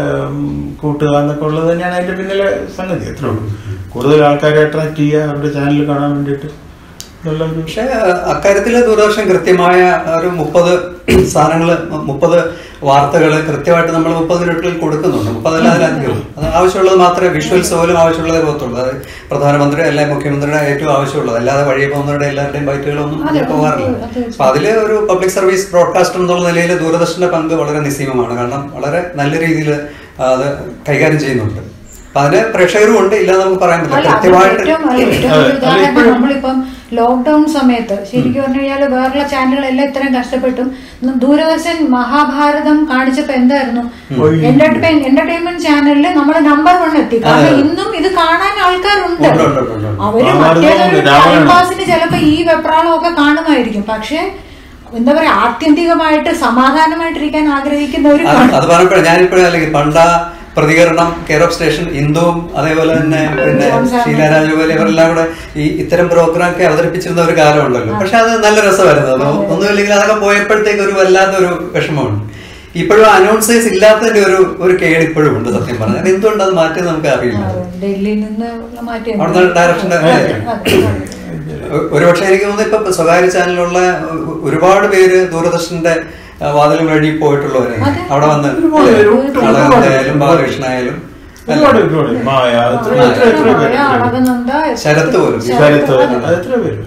കൂട്ടുക എന്നൊക്കെ ഉള്ളത് തന്നെയാണ് അതിന്റെ പിന്നിലെ സംഗതി എത്ര ഉള്ളൂ കൂടുതൽ ആൾക്കാരെ അട്രാക്ട് ചെയ്യുക അവരുടെ ചാനൽ കാണാൻ വേണ്ടിയിട്ട് എന്നുള്ള ഒരു പക്ഷെ അക്കാര്യത്തില് ദൂരദർശൻ കൃത്യമായ ഒരു മുപ്പത് സാധനങ്ങള് മുപ്പത് വാർത്തകൾ കൃത്യമായിട്ട് നമ്മൾ മുപ്പത് മിനിറ്റിൽ കൊടുക്കുന്നുണ്ട് മുപ്പതല്ല അതിലധികം അത് ആവശ്യമുള്ളത് മാത്രമേ വിഷ്വൽസ് പോലും ആവശ്യമുള്ളതേ പോകത്തുള്ളൂ അത് പ്രധാനമന്ത്രി അല്ലെ മുഖ്യമന്ത്രിയുടെ ഏറ്റവും ആവശ്യമുള്ളത് അല്ലാതെ വഴിയെ പോകുന്നവരുടെ എല്ലാവരുടെയും ബൈറ്റുകളൊന്നും അതെ, അതിൽ പോകാറില്ല അത് തീർച്ചയായും. അപ്പൊ അതില് ഒരു പബ്ലിക് സർവീസ് ബ്രോഡ്കാസ്റ്റർ എന്നുള്ള നിലയിൽ ദൂരദർശന്റെ പങ്ക് വളരെ നിസ്സീമമാണ് കാരണം വളരെ നല്ല രീതിയിൽ അത് കൈകാര്യം ചെയ്യുന്നുണ്ട് അപ്പൊ അതിന് പ്രേക്ഷകരും ഉണ്ട് ഇല്ലാന്ന് നമുക്ക് പറയാൻ പറ്റില്ല അല്ല, അത് കൃത്യമായിട്ട് ഏറ്റവും അല്ല, ഏറ്റവും അതെ, വലിയ അല്ല, ഉദാഹരണം ഇപ്പോഴും- നമ്മളിപ്പം ലോക്ക്ഡൌൺ സമയത്ത് ശരിക്കും പറഞ്ഞു കഴിഞ്ഞാൽ വേറെയുള്ള ചാനലുകളെല്ലാം ഇത്രയും കഷ്ടപ്പെട്ടും ഉം, ദൂരദർശൻ മഹാഭാരതം കാണിച്ചപ്പോ എന്തായിരുന്നു ഒയ്യോ. എന്റർടൈൻ എന്റർടൈൻമെന്റ് ചാനലിൽ നമ്മൾ നമ്പർ വൺ എത്തി കാരണം അതെ. ഇന്നും ഇത് കാണാൻ ആൾക്കാരുണ്ട് ഉണ്ട്, ഉണ്ട്, ഉണ്ട്, ഉണ്ട്. അവര് മഹാഭാരതവും മറ്റേതൊരു രാമായണവും. ടൈം പാസിന് ചിലപ്പോ ഈ വെപ്രാളം ഒക്കെ കാണുമായിരിക്കും പക്ഷെ എന്താ പറയാ ആത്യന്തികമായിട്ട് സമാധാനമായിട്ടിരിക്കാൻ ആഗ്രഹിക്കുന്നവർ അത് അത് പറഞ്ഞപ്പോഴേ ഞാനിപ്പോഴും അല്ലെങ്കിൽ പണ്ട പ്രതികരണം കെയർ ഓഫ് സ്റ്റേഷൻ ഇന്ദുവും അതേപോലെ തന്നെ പിന്നെ ജോൺ സാർ. ഷീല രാജഗോപാൽ ഇവരെല്ലാം കൂടെ ഈ ഇത്തരം പ്രോഗ്രാം ഒക്കെ അവതരിപ്പിച്ചിരുന്ന ഒരു കാലമുണ്ടല്ലോ പക്ഷെ അത് നല്ല രസമായിരുന്നു അത് ഒന്നുമില്ലെങ്കിൽ അതൊക്കെ പോയപ്പോഴത്തേക്ക് ഒരു വല്ലാത്തൊരു വിഷമമുണ്ട് ഇപ്പോഴും അനൗൺസേഴ്സ് ഇല്ലാത്തതിന്റെ ഒരു ഒരു കേട് ഇപ്പോഴും ഉണ്ട് സത്യം പറഞ്ഞാൽ എന്തുകൊണ്ട് അത് മാറ്റി നമുക്ക് അറിയില്ല ഡൽഹിയിൽ നിന്ന് മാറ്റി അവിടുന്ന് ഡയറക്ഷന്റെ അതെ, അതെ, അതെ. ഒരുപക്ഷെ എനിക്ക് തോന്നുന്നു ഇപ്പൊ സ്വകാര്യ ചാനലിലുള്ള ഒ- ഒരുപാട് പേര് ദൂരദർശന്റെ ആ, വാതിലും വഴി പോയിട്ടുള്ളവരാണ് അതെ. അവിടെ വന്ന് ഒരുപാട് പേര്, ഒട്ടും ഒരുപാട് ആയാലും ബാലകൃഷ്ണ ആയാലും ഒരുപാട് ഒരുപാട് മായ എത്ര ആ, എത്ര എത്ര പേര് ആ, അളകനന്ദ, ശരത്ത് പോലും. ശരത്ത് അതെ. അത് എത്ര പേര്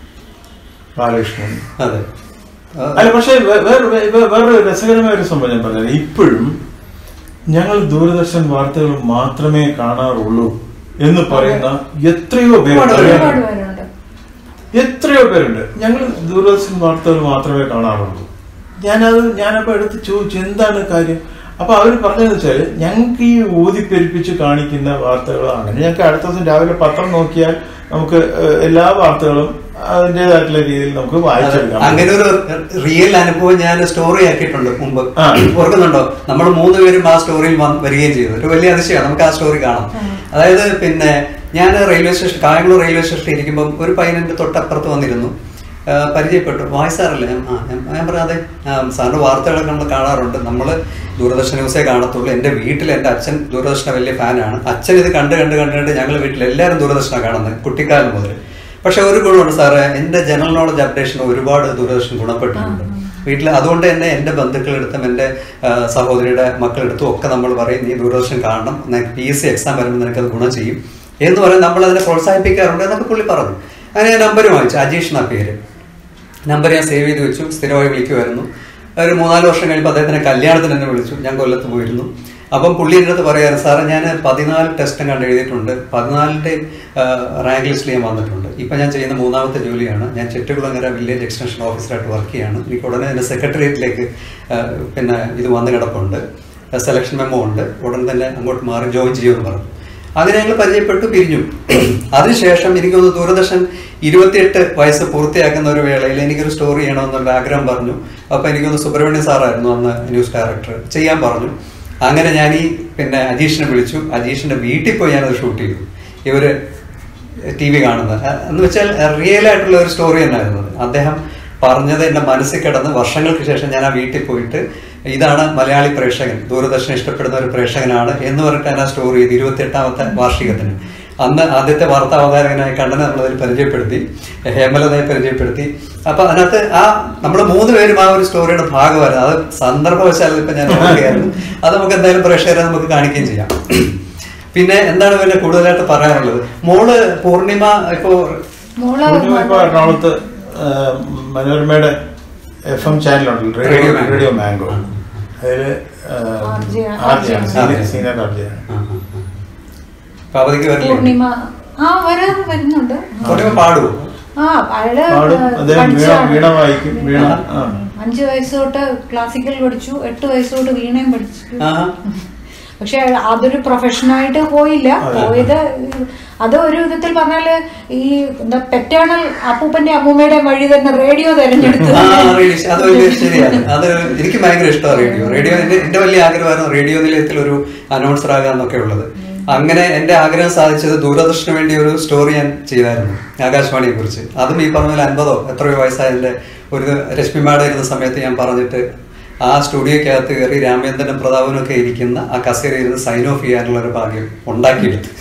ബാലകൃഷ്ണൻ അതെ ആ, അല്ല പക്ഷേ വേ- വേറെ വേ- വേറൊരു രസകരമായ ഒരു സംഭവം ഞാൻ പറഞ്ഞത് ഇപ്പോഴും ഞങ്ങൾ ദൂരദർശൻ വാർത്തകൾ മാത്രമേ കാണാറുള്ളൂ എന്ന് പറയുന്ന എത്രയോ പേര് ഒരുപാട് അറിയാമോ? ഒരുപാട് പേരുണ്ട് എത്രയോ പേരുണ്ട് ഞങ്ങൾ ദൂരദർശൻ വാർത്തകൾ മാത്രമേ കാണാറുള്ളൂ ഞാനത് ഞാനപ്പോ എടുത്ത് ചോദിച്ചു എന്താണ് കാര്യം അപ്പൊ അവർ പറഞ്ഞതെന്ന് വെച്ചാല് ഞങ്ങൾക്ക് ഈ ഊതിപ്പെരുപ്പിച്ച് കാണിക്കുന്ന വാർത്തകളാണ് ഞങ്ങൾക്ക് അടുത്ത ദിവസം രാവിലെ പത്രം നോക്കിയാൽ നമുക്ക് ഏഹ്, എല്ലാ വാർത്തകളും അതിൻ്റെതായിട്ടുള്ള രീതിയിൽ നമുക്ക് വായിച്ചെടുക്കാം അങ്ങനെ ഒരു റിയൽ അനുഭവം ഞാൻ സ്റ്റോറി ആക്കിയിട്ടുണ്ട് മുമ്പ് ആ. ഓർക്കുന്നുണ്ടോ നമ്മൾ മൂന്ന് പേരും ആ സ്റ്റോറിയിൽ വന്ന് വരികയും ചെയ്തു ഒരു വലിയ അതിശയമാണ് നമുക്ക് ആ സ്റ്റോറി കാണാം അതായത് പിന്നെ ഞാൻ റെയിൽവേ സ്റ്റേഷൻ കായംകുളം റെയിൽവേ സ്റ്റേഷനിൽ ഇരിക്കുമ്പോൾ ഒരു പയ്യൻ എൻ്റെ തൊട്ടപ്പുറത്ത് വന്നിരുന്നു ആ, പരിചയപ്പെട്ടു വായി സാറല്ലേ ഞാൻ- ആ ഞാൻ ഞാൻ പറയാതെ സാറിന്റെ വാർത്തകളൊക്കെ നമ്മൾ കാണാറുണ്ട് നമ്മൾ ദൂരദർശൻ ന്യൂസേ കാണത്തുള്ളൂ എൻ്റെ വീട്ടിൽ എൻ്റെ അച്ഛൻ ദൂരദർശന വലിയ ഫാനാണ് അച്ഛൻ ഇത് കണ്ട് കണ്ട് കണ്ട് കണ്ട് ഞങ്ങൾ വീട്ടിൽ എല്ലാവരും ദൂരദർശനാണ് കാണുന്നത് കുട്ടിക്കാലം മുതൽ പക്ഷെ ഒരു ഗുണമുണ്ട് സാറേ എൻ്റെ ജനറൽ നോളജ് അപ്ഡേഷൻ ഒരുപാട് ദൂരദർശൻ ഗുണപ്പെട്ടിട്ടുണ്ട് വീട്ടിൽ അതുകൊണ്ട് തന്നെ എൻ്റെ ബന്ധുക്കളെടുത്തും എൻ്റെ ആ, സഹോദരിയുടെ മക്കളെടുത്തും ഒക്കെ നമ്മൾ പറയും നീ ദൂരദർശൻ കാണണം നിനക്ക് പി എസ് സി എക്സാം വരുമ്പോൾ നിനക്കത് ഗുണം ചെയ്യും എന്ന് പറഞ്ഞ് നമ്മൾ അതിനെ പ്രോത്സാഹിപ്പിക്കാറുണ്ട് എന്നൊക്കെ പുള്ളി പറഞ്ഞു അങ്ങനെ ഞാൻ നമ്പർ വാങ്ങിച്ചു അജീഷ് എന്നാ പേര് നമ്പർ ഞാൻ സേവ് ചെയ്ത് വെച്ചു സ്ഥിരമായി വിളിക്കുമായിരുന്നു ഒരു മൂന്നാല് വർഷം കഴിയുമ്പോൾ അദ്ദേഹത്തിനെ കല്യാണത്തിന് എന്നെ വിളിച്ചു ഞാൻ കൊല്ലത്ത് പോയിരുന്നു അപ്പം പുള്ളി എൻ്റെ അടുത്ത് പറയാറ് സാറേ ഞാൻ പതിനാല് ടെസ്റ്റും കണ്ട് എഴുതിയിട്ടുണ്ട് പതിനാലിൻ്റെ റാങ്ക് ലിസ്റ്റിൽ ഞാൻ വന്നിട്ടുണ്ട് ഇപ്പം ഞാൻ ചെയ്യുന്ന മൂന്നാമത്തെ ജോലിയാണ് ഞാൻ ചെറ്റുകുളങ്ങര വില്ലേജ് എക്സ്റ്റൻഷൻ ഓഫീസറായിട്ട് വർക്ക് ചെയ്യാണ് എനിക്ക് ഉടനെ എൻ്റെ സെക്രട്ടേറിയറ്റിലേക്ക് പിന്നെ ഇത് വന്ന് കിടപ്പുണ്ട് സെലക്ഷൻ മെമ്മോ ഉണ്ട് ഉടൻ തന്നെ അങ്ങോട്ട് മാറി ജോയിൻ ചെയ്യുമെന്ന് പറഞ്ഞു അങ്ങനെ ഞങ്ങൾ പരിചയപ്പെട്ടു പിരിഞ്ഞു അതിനുശേഷം എനിക്കൊന്ന് ദൂരദർശൻ ഇരുപത്തിയെട്ട് വയസ്സ് പൂർത്തിയാക്കുന്ന ഒരു വേളയിൽ എനിക്കൊരു സ്റ്റോറി ചെയ്യണമെന്നുള്ള ആഗ്രഹം പറഞ്ഞു അപ്പൊ എനിക്കൊന്ന് സുബ്രഹ്മണ്യ സാറായിരുന്നു അന്ന് ന്യൂസ് ഡയറക്ടർ ചെയ്യാൻ പറഞ്ഞു അങ്ങനെ ഞാൻ ഈ പിന്നെ അജീഷിനെ വിളിച്ചു അജീഷിന്റെ വീട്ടിൽ പോയി ഞാനത് ഷൂട്ട് ചെയ്തു ഇവര് ടി വി കാണുന്നത് അഹ് എന്ന് വെച്ചാൽ റിയൽ ആയിട്ടുള്ള ഒരു സ്റ്റോറി തന്നെയായിരുന്നു അത്. അദ്ദേഹം പറഞ്ഞത് എന്റെ മനസ്സിൽ കിടന്ന് വർഷങ്ങൾക്ക് ശേഷം ഞാൻ ആ വീട്ടിൽ പോയിട്ട് ഇതാണ് മലയാളി പ്രേക്ഷകൻ ദൂരദർശനം ഇഷ്ടപ്പെടുന്ന ഒരു പ്രേക്ഷകനാണ് എന്ന് പറഞ്ഞിട്ടാണ് ആ സ്റ്റോറി ചെയ്ത് ഇരുപത്തി എട്ടാമത്തെ വാർഷികത്തിന് അന്ന് ആദ്യത്തെ വാർത്താ അവതാരകനായ കണ്ണനെ നമ്മളതിൽ പരിചയപ്പെടുത്തി ഹേമലതയെ പരിചയപ്പെടുത്തി അപ്പൊ അതിനകത്ത് ആ നമ്മൾ മൂന്ന് പേരും ആ ഒരു സ്റ്റോറിയുടെ ഭാഗമായിരുന്നു അത് സന്ദർഭവശാൽ ഇപ്പൊ ഞാൻ ഓർക്കുകയായിരുന്നു അത് നമുക്ക് എന്തായാലും പ്രേക്ഷകരെ നമുക്ക് കാണിക്കുകയും ചെയ്യാം പിന്നെ എന്താണ് പിന്നെ കൂടുതലായിട്ട് പറയാനുള്ളത് മോള് പൂർണിമ ഇപ്പോ മോള് പൂർണ്ണിമ ഇപ്പൊ എറണാകുളത്ത് ആ, മനോരമയുടെ എഫ് എം ചാനലുണ്ട് Radio radio Mango. Radio mango അതില് RJ ആണ്. ആർജിയാണ് RJ. സീനിയർ ആർജിയാണ് ആ, ആ, ആ. അപ്പൊ അവധിക്ക് വരില്ലേ പൂർണിമ ആ വരാറ് വരുന്നുണ്ട് പൂർണിമ പാടുവോ ആ അയാള് പാടും അദ്ദേഹം വീണ പഠിച്ചതാണ്. വീണ വായിക്കും വീണ ആ അഞ്ചു വയസ്സ് തൊട്ട് ക്ലാസിക്കൽ പഠിച്ചു എട്ട് വയസ്സ് തൊട്ട് വീണയും പഠിച്ചു ആ പക്ഷെ അതൊരു പ്രൊഫഷനായിട്ട് പോയില്ല പോയത് അത് ഒരു വിധത്തിൽ പറഞ്ഞാല് ഈ എന്താ പെറ്റേണൽ അപ്പൂപ്പന്റെ അമ്മൂമ്മയുടെ വഴി തന്നെ റേഡിയോ തെരഞ്ഞെടുത്തു ആ, റേഡിയോ അത് വലിയ ശരിയാണ് അത് എനിക്ക് ഭയങ്കര ഇഷ്ടമാണ് റേഡിയോ റേഡിയോ എന്റെ എന്റെ വലിയ ആഗ്രഹമായിരുന്നു റേഡിയോ നിലയത്തിൽ ഒരു അനൗൺസർ ആകാന്നൊക്കെ ഉള്ളത് അങ്ങനെ എന്റെ ആഗ്രഹം സാധിച്ചത് ദൂരദർശന് വേണ്ടി ഒരു സ്റ്റോറി ഞാൻ ചെയ്തായിരുന്നു ആകാശവാണിയെ കുറിച്ച് അതും ഈ പറഞ്ഞ പോലെ അൻപതോ എത്രയോ വയസ്സായതിന്റെ ഒരു രശ്മിമാടെ ഇരുന്ന സമയത്ത് ഞാൻ പറഞ്ഞിട്ട് ആ സ്റ്റുഡിയോക്കകത്ത് കയറി രാമേന്ദ്രനും പ്രതാപനും ഒക്കെ ഇരിക്കുന്ന ആ കസേരയിൽ ഇരുന്ന് സൈൻ ഓഫ് ചെയ്യാനുള്ള ഒരു ഭാഗ്യം ഉണ്ടാക്കിയെടുത്തു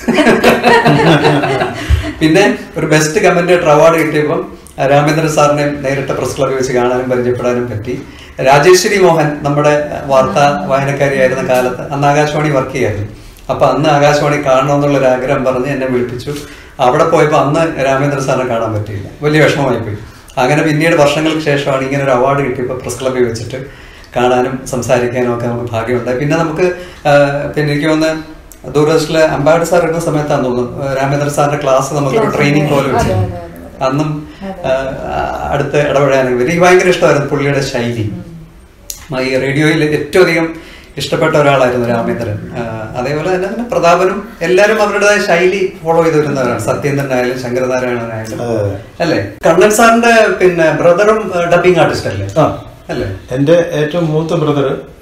പിന്നെ ഒരു ബെസ്റ്റ് കമന്റേറ്റർ അവാർഡ് കിട്ടിയപ്പം രാമേന്ദ്രൻ സാറിനെ നേരിട്ട് പ്രസ് ക്ലബ്ബിൽ വെച്ച് കാണാനും പരിചയപ്പെടാനും പറ്റി രാജേശ്വരി മോഹൻ നമ്മുടെ വാർത്താ വായനക്കാരിയായിരുന്ന കാലത്ത് അന്ന് ആകാശവാണി വർക്ക് ചെയ്യായിരുന്നു അപ്പൊ അന്ന് ആകാശവാണി കാണണമെന്നുള്ള ഒരു ആഗ്രഹം പറഞ്ഞ് എന്നെ വിളിപ്പിച്ചു അവിടെ പോയപ്പോൾ അന്ന് രാമേന്ദ്രൻ സാറിനെ കാണാൻ പറ്റിയില്ല വലിയ വിഷമമായി പോയി അങ്ങനെ പിന്നീട് വർഷങ്ങൾക്ക് ശേഷമാണ് ഇങ്ങനെ ഒരു അവാർഡ് കിട്ടിയപ്പോൾ പ്രസ് ക്ലബ്ബിൽ വെച്ചിട്ട് കാണാനും സംസാരിക്കാനും ഒക്കെ നമുക്ക് ഭാഗ്യമുണ്ടായി പിന്നെ നമുക്ക് ആ, പിന്നെ എനിക്ക് തോന്നുന്നു ദൂരദർശനിലെ അമ്പാട് സാർ ഇരുന്ന സമയത്താന്ന് തോന്നുന്നു ആ, രാമേന്ദ്രൻ സാറിന്റെ ക്ലാസ് നമുക്കൊരു Class. ട്രെയിനിങ് പോലെ അതെ, വെച്ചു അതെ, അതെ. അന്നും ആ, അടുത്ത് ഇടപെടാനും എനിക്ക് ഭയങ്കര ഇഷ്ടമായിരുന്നു പുള്ളിയുടെ ശൈലി ആ, ഈ റേഡിയോയിൽ ഏറ്റവും അധികം ഇഷ്ടപ്പെട്ട ഒരാളായിരുന്നു രാമേന്ദ്രൻ ആ, അതേപോലെ തന്നെ തന്നെ പ്രതാപനും എല്ലാവരും അവരുടേതായ ശൈലി ഫോളോ ചെയ്ത് വരുന്നവരാണ് സത്യേന്ദ്രൻ ആയാലും ശങ്കരനാരായണനായാലും അതെ, അതെ. അല്ലേ കണ്ണൻ സാറിന്റെ പിന്നെ ബ്രദറും ഡബിങ് ആർട്ടിസ്റ്റ് അല്ലേ ആ അല്ലേ എൻ്റെ ഏറ്റവും മൂത്ത ബ്രദർ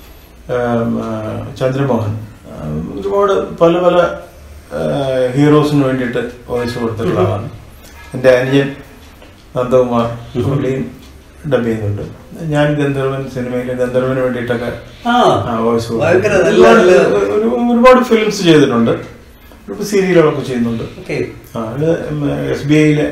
ചന്ദ്രമോഹൻ ആ, ഒരുപാട് പല പല ഹീറോസിന് വേണ്ടിയിട്ട് വോയിസ് കൊടുത്തിട്ടുള്ള ആളാണ് എൻ്റെ അനിയൻ നന്ദകുമാർ പുള്ളിയും ഡബ് ചെയ്യുന്നുണ്ട് ഞാൻ ഗന്ധർവൻ സിനിമയിൽ ഗന്ധർവന് വേണ്ടിയിട്ടൊക്കെ ആ വോയിസ് ഭയങ്കര നല്ല ഒരുപാട് നല്ല ഒരു- ഒരുപാട് ഫിലിംസ് ചെയ്തിട്ടുണ്ട് ഒരുപാട് സീരിയലുകളൊക്കെ ചെയ്യുന്നുണ്ട് ഓക്കെ ആ അത് എസ് ബി ഐയിലെ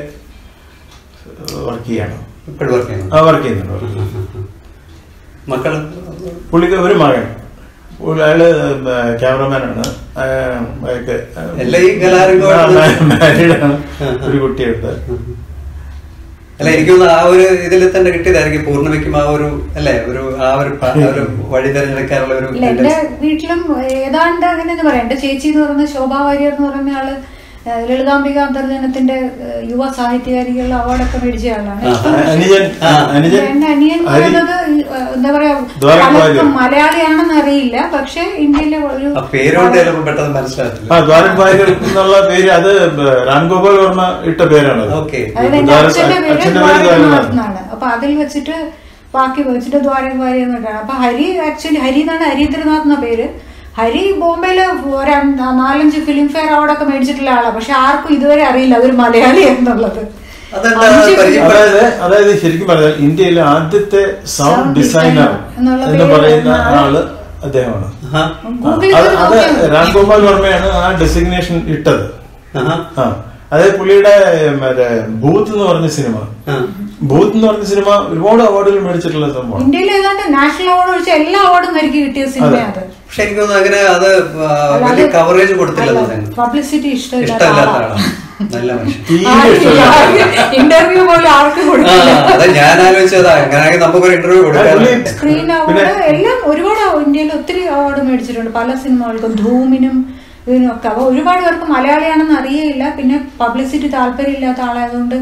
വർക്ക് ചെയ്യാണ് ഇപ്പോഴും വർക്ക് ചെയ്യുന്നു ആ വർക്ക് ചെയ്യുന്നുണ്ട് മക്കള് പുള്ളിക്ക് ഒരു മകൻ പുള്ളി- അയാള് ക്യാമറമാനാണ് അയാൾക്ക് എല്ലാം ഈ കലാരംഗമായിട്ട് മാരീഡാണ് ഒരു കുട്ടിയുണ്ട് അല്ല എനിക്ക് തോന്നുന്നു ആ ഒരു ഇതിൽ തന്നെ കിട്ടിയതായിരിക്കും പൂർണ്ണമയ്ക്കും ആ ഒരു അല്ലേ ഒരു ആ ഒരു പ- ആ ഒരു വഴി തിരഞ്ഞെടുക്കാനുള്ള ഒരു ഇല്ല എന്റെ വീട്ടിലും ഏതാണ്ട് അങ്ങനെ എന്ന് പറയാം എന്റെ ചേച്ചി എന്ന് പറയുന്ന ശോഭാ വാര്യർ എന്ന് പറയുന്ന ആള് ഏഹ്, ലളിതാംബിക അന്തർജനത്തിന്റെ ഏഹ്, യുവ സാഹിത്യകാരികളുടെ അവാർഡൊക്കെ മേടിച്ച ആളാണ് ആ, ഇപ്പം അനുജൻ ആ, അനുജൻ എന്റെ അനിയൻ എന്ന് ഹരി പറയുന്നത് ഈ, ഏഹ്, എന്താ പറയാ ദ്വാരക പല- വാര്യർ. മലയാളിയാണെന്ന് അറിയില്ല പക്ഷെ ഇന്ത്യയിലെ ഒരു ആ പേരുകൊണ്ട് ചിലപ്പോൾ പെട്ടെന്ന് മനസ്സിലാകത്തില്ല ആ ദ്വാരക് ഭാര്യർ എന്നുള്ള പേര് അത് രാംഗോപാൽ വർമ്മ ഇട്ട പേരാണത് ഓക്കെ അതായത് എന്റെ ദ്വാരക- അച്ഛന്റെ പേര് അച്ഛന്റെ പേര് ദ്വാരകനാഥ് ദ്വാരകനാഥ്. എന്നാണ് അപ്പൊ അതിൽ വെച്ചിട്ട് ബാക്കി വെച്ചിട്ട് ദ്വാരക വാര്യ എന്നിട്ടാണ് അപ്പൊ ഹരി ആക്ച്വലി ഹരി എന്നാണ് ഹരീന്ദ്രനാഥ് എന്ന പേര് ഹരി ബോംബെയില് ഒരു അഞ്ച്- നാലഞ്ച് ഫിലിം ഫെയർ അവാർഡൊക്കെ മേടിച്ചിട്ടുള്ള ആളാണ് പക്ഷെ ആർക്കും ഇതുവരെ അറിയില്ല അതൊരു മലയാളി എന്നുള്ളത് അതെന്താ അഞ്ച് പരിചയം- അതായത് അതായത് ശരിക്കും പറഞ്ഞാൽ ഇന്ത്യയിലെ ആദ്യത്തെ സൗണ്ട് Sound ഡിസൈനർ designer എന്നുള്ള എന്ന് പേര് പറയുന്ന വന്ന ആള് അദ്ദേഹമാണ് ആഹാ. ഗൂഗിളിൽ അത് പോയി അത് നോക്കിയാൽ മതി. രാംഗോപാൽ വർമ്മയാണ് ആ ഡെസിഗ്നേഷൻ ഇട്ടത് ആഹാ. ആ അതായത് പുള്ളിയുടെ മറ്റേ ഭൂത്ത് എന്ന് പറഞ്ഞ സിനിമ ആ. ഭൂത്ത് എന്ന് പറഞ്ഞ സിനിമ ഒരുപാട് അവാർഡുകൾ മേടിച്ചിട്ടുള്ള സംഭവമാണ് ഇന്ത്യയിൽ ഏതാണ്ട് നാഷണൽ അവാർഡ് ഒഴിച്ച എല്ലാ അവാർഡും എനിക്ക് കിട്ടിയ സിനിമയാണ് അത് പക്ഷെ എനിക്ക് തോന്നുന്നു അങ്ങനെ അത് ആ, വലിയ കവറേജ് കൊടുത്തില്ലെന്ന് തോന്നുന്നു പബ്ലിസിറ്റി ഇഷ്ടമില്ലാത്ത ഇഷ്ടമല്ലാത്ത ആളാണ് ആളാണ് നല്ല മനുഷ്യൻ തീരെ ഇഷ്ടമല്ല ഇന്റർവ്യൂ പോലും ആർക്കും ആ കൊടുക്കില്ല അതെ ഞാൻ ആലോചിച്ചതാ അങ്ങനെയാണെങ്കിൽ നമുക്കൊരു ഇന്റർവ്യൂ കൊടുക്കാം പുള്ളി- സ്ക്രീൻ അവാർഡ് എല്ലാം ഒരുപാട് ഇന്ത്യയിൽ ഒത്തിരി അവാർഡ് മേടിച്ചിട്ടുണ്ട് പല സിനിമകൾക്കും ധൂമിനും ഇതിനും ഒക്കെ അപ്പൊ ഒരുപാട് പേർക്ക് മലയാളിയാണെന്ന് അറിയയില്ല പിന്നെ പബ്ലിസിറ്റി താല്പര്യമില്ലാത്ത ആളായതുകൊണ്ട്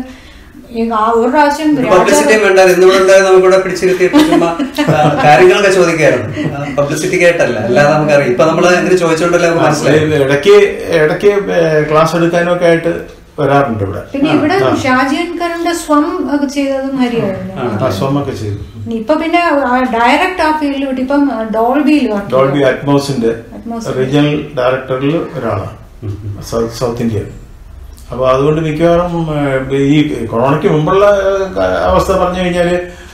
ഈ ആ ഒരു പ്രാവശ്യം പബ്ലിസിറ്റി രാജാ- വേണ്ട ഇന്നിവിടെ ഉണ്ടായത് നമുക്കിവിടെ പിടിച്ചിരുത്തിയിട്ട് ചുമ്മാ ആ, കാര്യങ്ങളൊക്കെ ചോദിക്കായിരുന്നു പബ്ലിസിറ്റി കേട്ടല്ല അല്ലാതെ നമുക്കറിയാം ഇപ്പൊ നമ്മള് ഇങ്ങനെ ചോദിച്ചോണ്ടല്ലേ നമുക്ക് മനസ്സിലായി ഇടയ്ക്ക് ഇടയ്ക്ക് ക്ലാസ് എടുക്കാനും ഒക്കെ ആയിട്ട് വരാറുണ്ട് ഇവിടെ പിന്നെ ഇവിടെ ഷാജിയൻ കറിന്റെ സ്വം ഒക്കെ ചെയ്തതും ഹരിയായിരുന്നു ആ സ്വമൊക്കെ ചെയ്തു ഇപ്പൊ പിന്നെ ഡയറക്റ്റ് ആ ഫീൽഡിൽ വിട്ട് ഇപ്പം ഡോൾബിയിൽ ഡോൾബി അറ്റ്മോസിന്റെ Atmos. റീജിയണൽ ഡയറക്ടറിൽ ഒരാളാണ് സൗത്ത് സൗത്ത് ഇന്ത്യ അപ്പൊ അതുകൊണ്ട് മിക്കവാറും ഏഹ്, ഈ കൊറോണയ്ക്ക് മുമ്പുള്ള ഏഹ്, അവസ്ഥ പറഞ്ഞു കഴിഞ്ഞാല്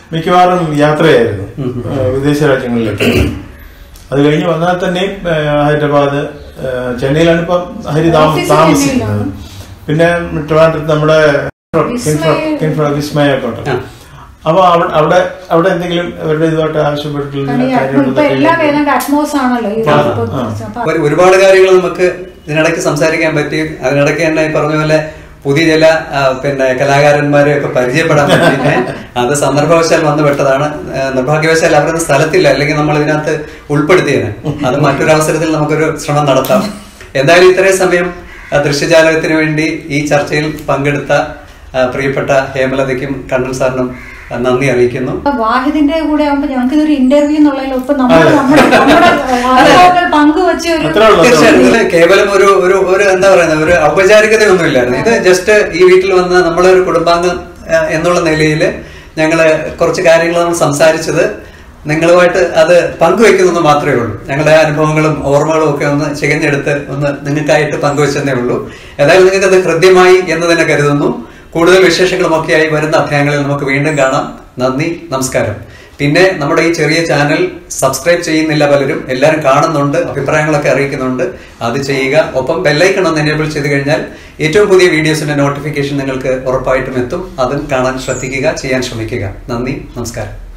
മിക്കവാറും യാത്രയായിരുന്നു ഏഹ് വിദേശ രാജ്യങ്ങളിലേക്ക് അത് കഴിഞ്ഞ് വന്നാൽ തന്നെയും ഏഹ് ഹൈദരാബാദ് ഏഹ് ചെന്നൈയിലാണ് ഇപ്പം ഹരി താമ- ഓഫീസ് താമസിക്കുന്നത് ചെന്നൈയിലാണ്. പിന്നെ ട്രിവാൻഡ്രത്ത് നമ്മുടെ വിസ്മയ- കിൻഫ്ര വിസ്മയൊക്കെ ഉണ്ട് ആ. അപ്പൊ അവിടെ അവിടെ അവിടെ എന്തെങ്കിലും അവരുടെ ഇതുമായിട്ട് ആവശ്യപ്പെട്ടിട്ടുള്ള കാരണം ഈ അറ്റ്മോ- ഇപ്പൊ എല്ലാം ഏതാണ്ട് അറ്റ്മോസ് ആണല്ലോ ഈ ആ, ഇപ്പൊ ആ. അപ്പൊ ഒരു- ഒരുപാട് കാര്യങ്ങൾ നമുക്ക് ഇതിനിടയ്ക്ക് സംസാരിക്കാൻ പറ്റി അതിനിടയ്ക്ക് തന്നെ ഈ പറഞ്ഞ പോലെ പുതിയ ചില ആ, പിന്നെ കലാകാരന്മാരെ ഒക്കെ പരിചയപ്പെടാൻ പറ്റി ഏ, അത് സന്ദർഭവശാൽ വന്നു പെട്ടതാണ് ഏ, നിർഭാഗ്യവശാൽ അവരൊന്നും സ്ഥലത്തില്ല അല്ലെങ്കിൽ നമ്മൾ ഇതിനകത്ത് ഉൾപ്പെടുത്തിയത് അത് മറ്റൊരു അവസരത്തിൽ നമുക്കൊരു ശ്രമം നടത്താം എന്തായാലും ഇത്രയും സമയം ആ, ദൃശ്യജാലകത്തിന് വേണ്ടി ഈ ചർച്ചയിൽ പങ്കെടുത്ത ആ, പ്രിയപ്പെട്ട ഹേമലതയ്ക്കും കണ്ണൻ സാറിനും ആ, നന്ദി അറിയിക്കുന്നു അപ്പൊ വാഹിദിന്റെ കൂടെ ആവുമ്പോ ഞങ്ങൾക്ക് ഇതൊരു ഇന്റർവ്യൂ എന്നുള്ളതിൽ ഇപ്പൊ നമ്മൾ അതെ. നമ്മുടെ നമ്മുടെ അനുഭവങ്ങൾ പങ്കുവെച്ച ഒരു അത്രേ ഉള്ളൂ തീർച്ചയായിട്ടും ഇതില് കേവലം ഒരു ഒരു ഒരു എന്താ പറയുന്നത് ഒരു ഔപചാരികതയൊന്നും ഇല്ലായിരുന്നു ഇത് ജസ്റ്റ് ഈ വീട്ടിൽ വന്ന് നമ്മളെ ഒരു കുടുംബാംഗം ആ, എന്നുള്ള നിലയിൽ ഞങ്ങള് കുറച്ച് കാര്യങ്ങൾ നമ്മൾ സംസാരിച്ചത് നിങ്ങളുമായിട്ട് അത് പങ്കുവെക്കുന്നു മാത്രമേ ഉള്ളൂ ഞങ്ങളുടെ അനുഭവങ്ങളും ഓർമ്മകളും ഒക്കെ ഒന്ന് ചികഞ്ഞെടുത്ത് ഒന്ന് നിങ്ങൾക്കായിട്ട് പങ്കുവെച്ചതേ ഉള്ളൂ ഏതായാലും നിങ്ങൾക്ക് അത് ഹൃദ്യമായി എന്ന് തന്നെ കരുതുന്നു കൂടുതൽ വിശേഷങ്ങളുമൊക്കെയായി വരുന്ന അധ്യായങ്ങളിൽ നമുക്ക് വീണ്ടും കാണാം നന്ദി നമസ്കാരം പിന്നെ നമ്മുടെ ഈ ചെറിയ ചാനൽ സബ്സ്ക്രൈബ് ചെയ്യുന്നില്ല പലരും എല്ലാവരും കാണുന്നുണ്ട് അഭിപ്രായങ്ങളൊക്കെ അറിയിക്കുന്നുണ്ട് അത് ചെയ്യുക ഒപ്പം ബെല്ലൈക്കൺ ഒന്ന് എനേബിൾ ചെയ്ത് കഴിഞ്ഞാൽ ഏറ്റവും പുതിയ വീഡിയോസിന്റെ നോട്ടിഫിക്കേഷൻ നിങ്ങൾക്ക് ഉറപ്പായിട്ടും എത്തും അതും കാണാൻ ശ്രദ്ധിക്കുക ചെയ്യാൻ ശ്രമിക്കുക നന്ദി നമസ്കാരം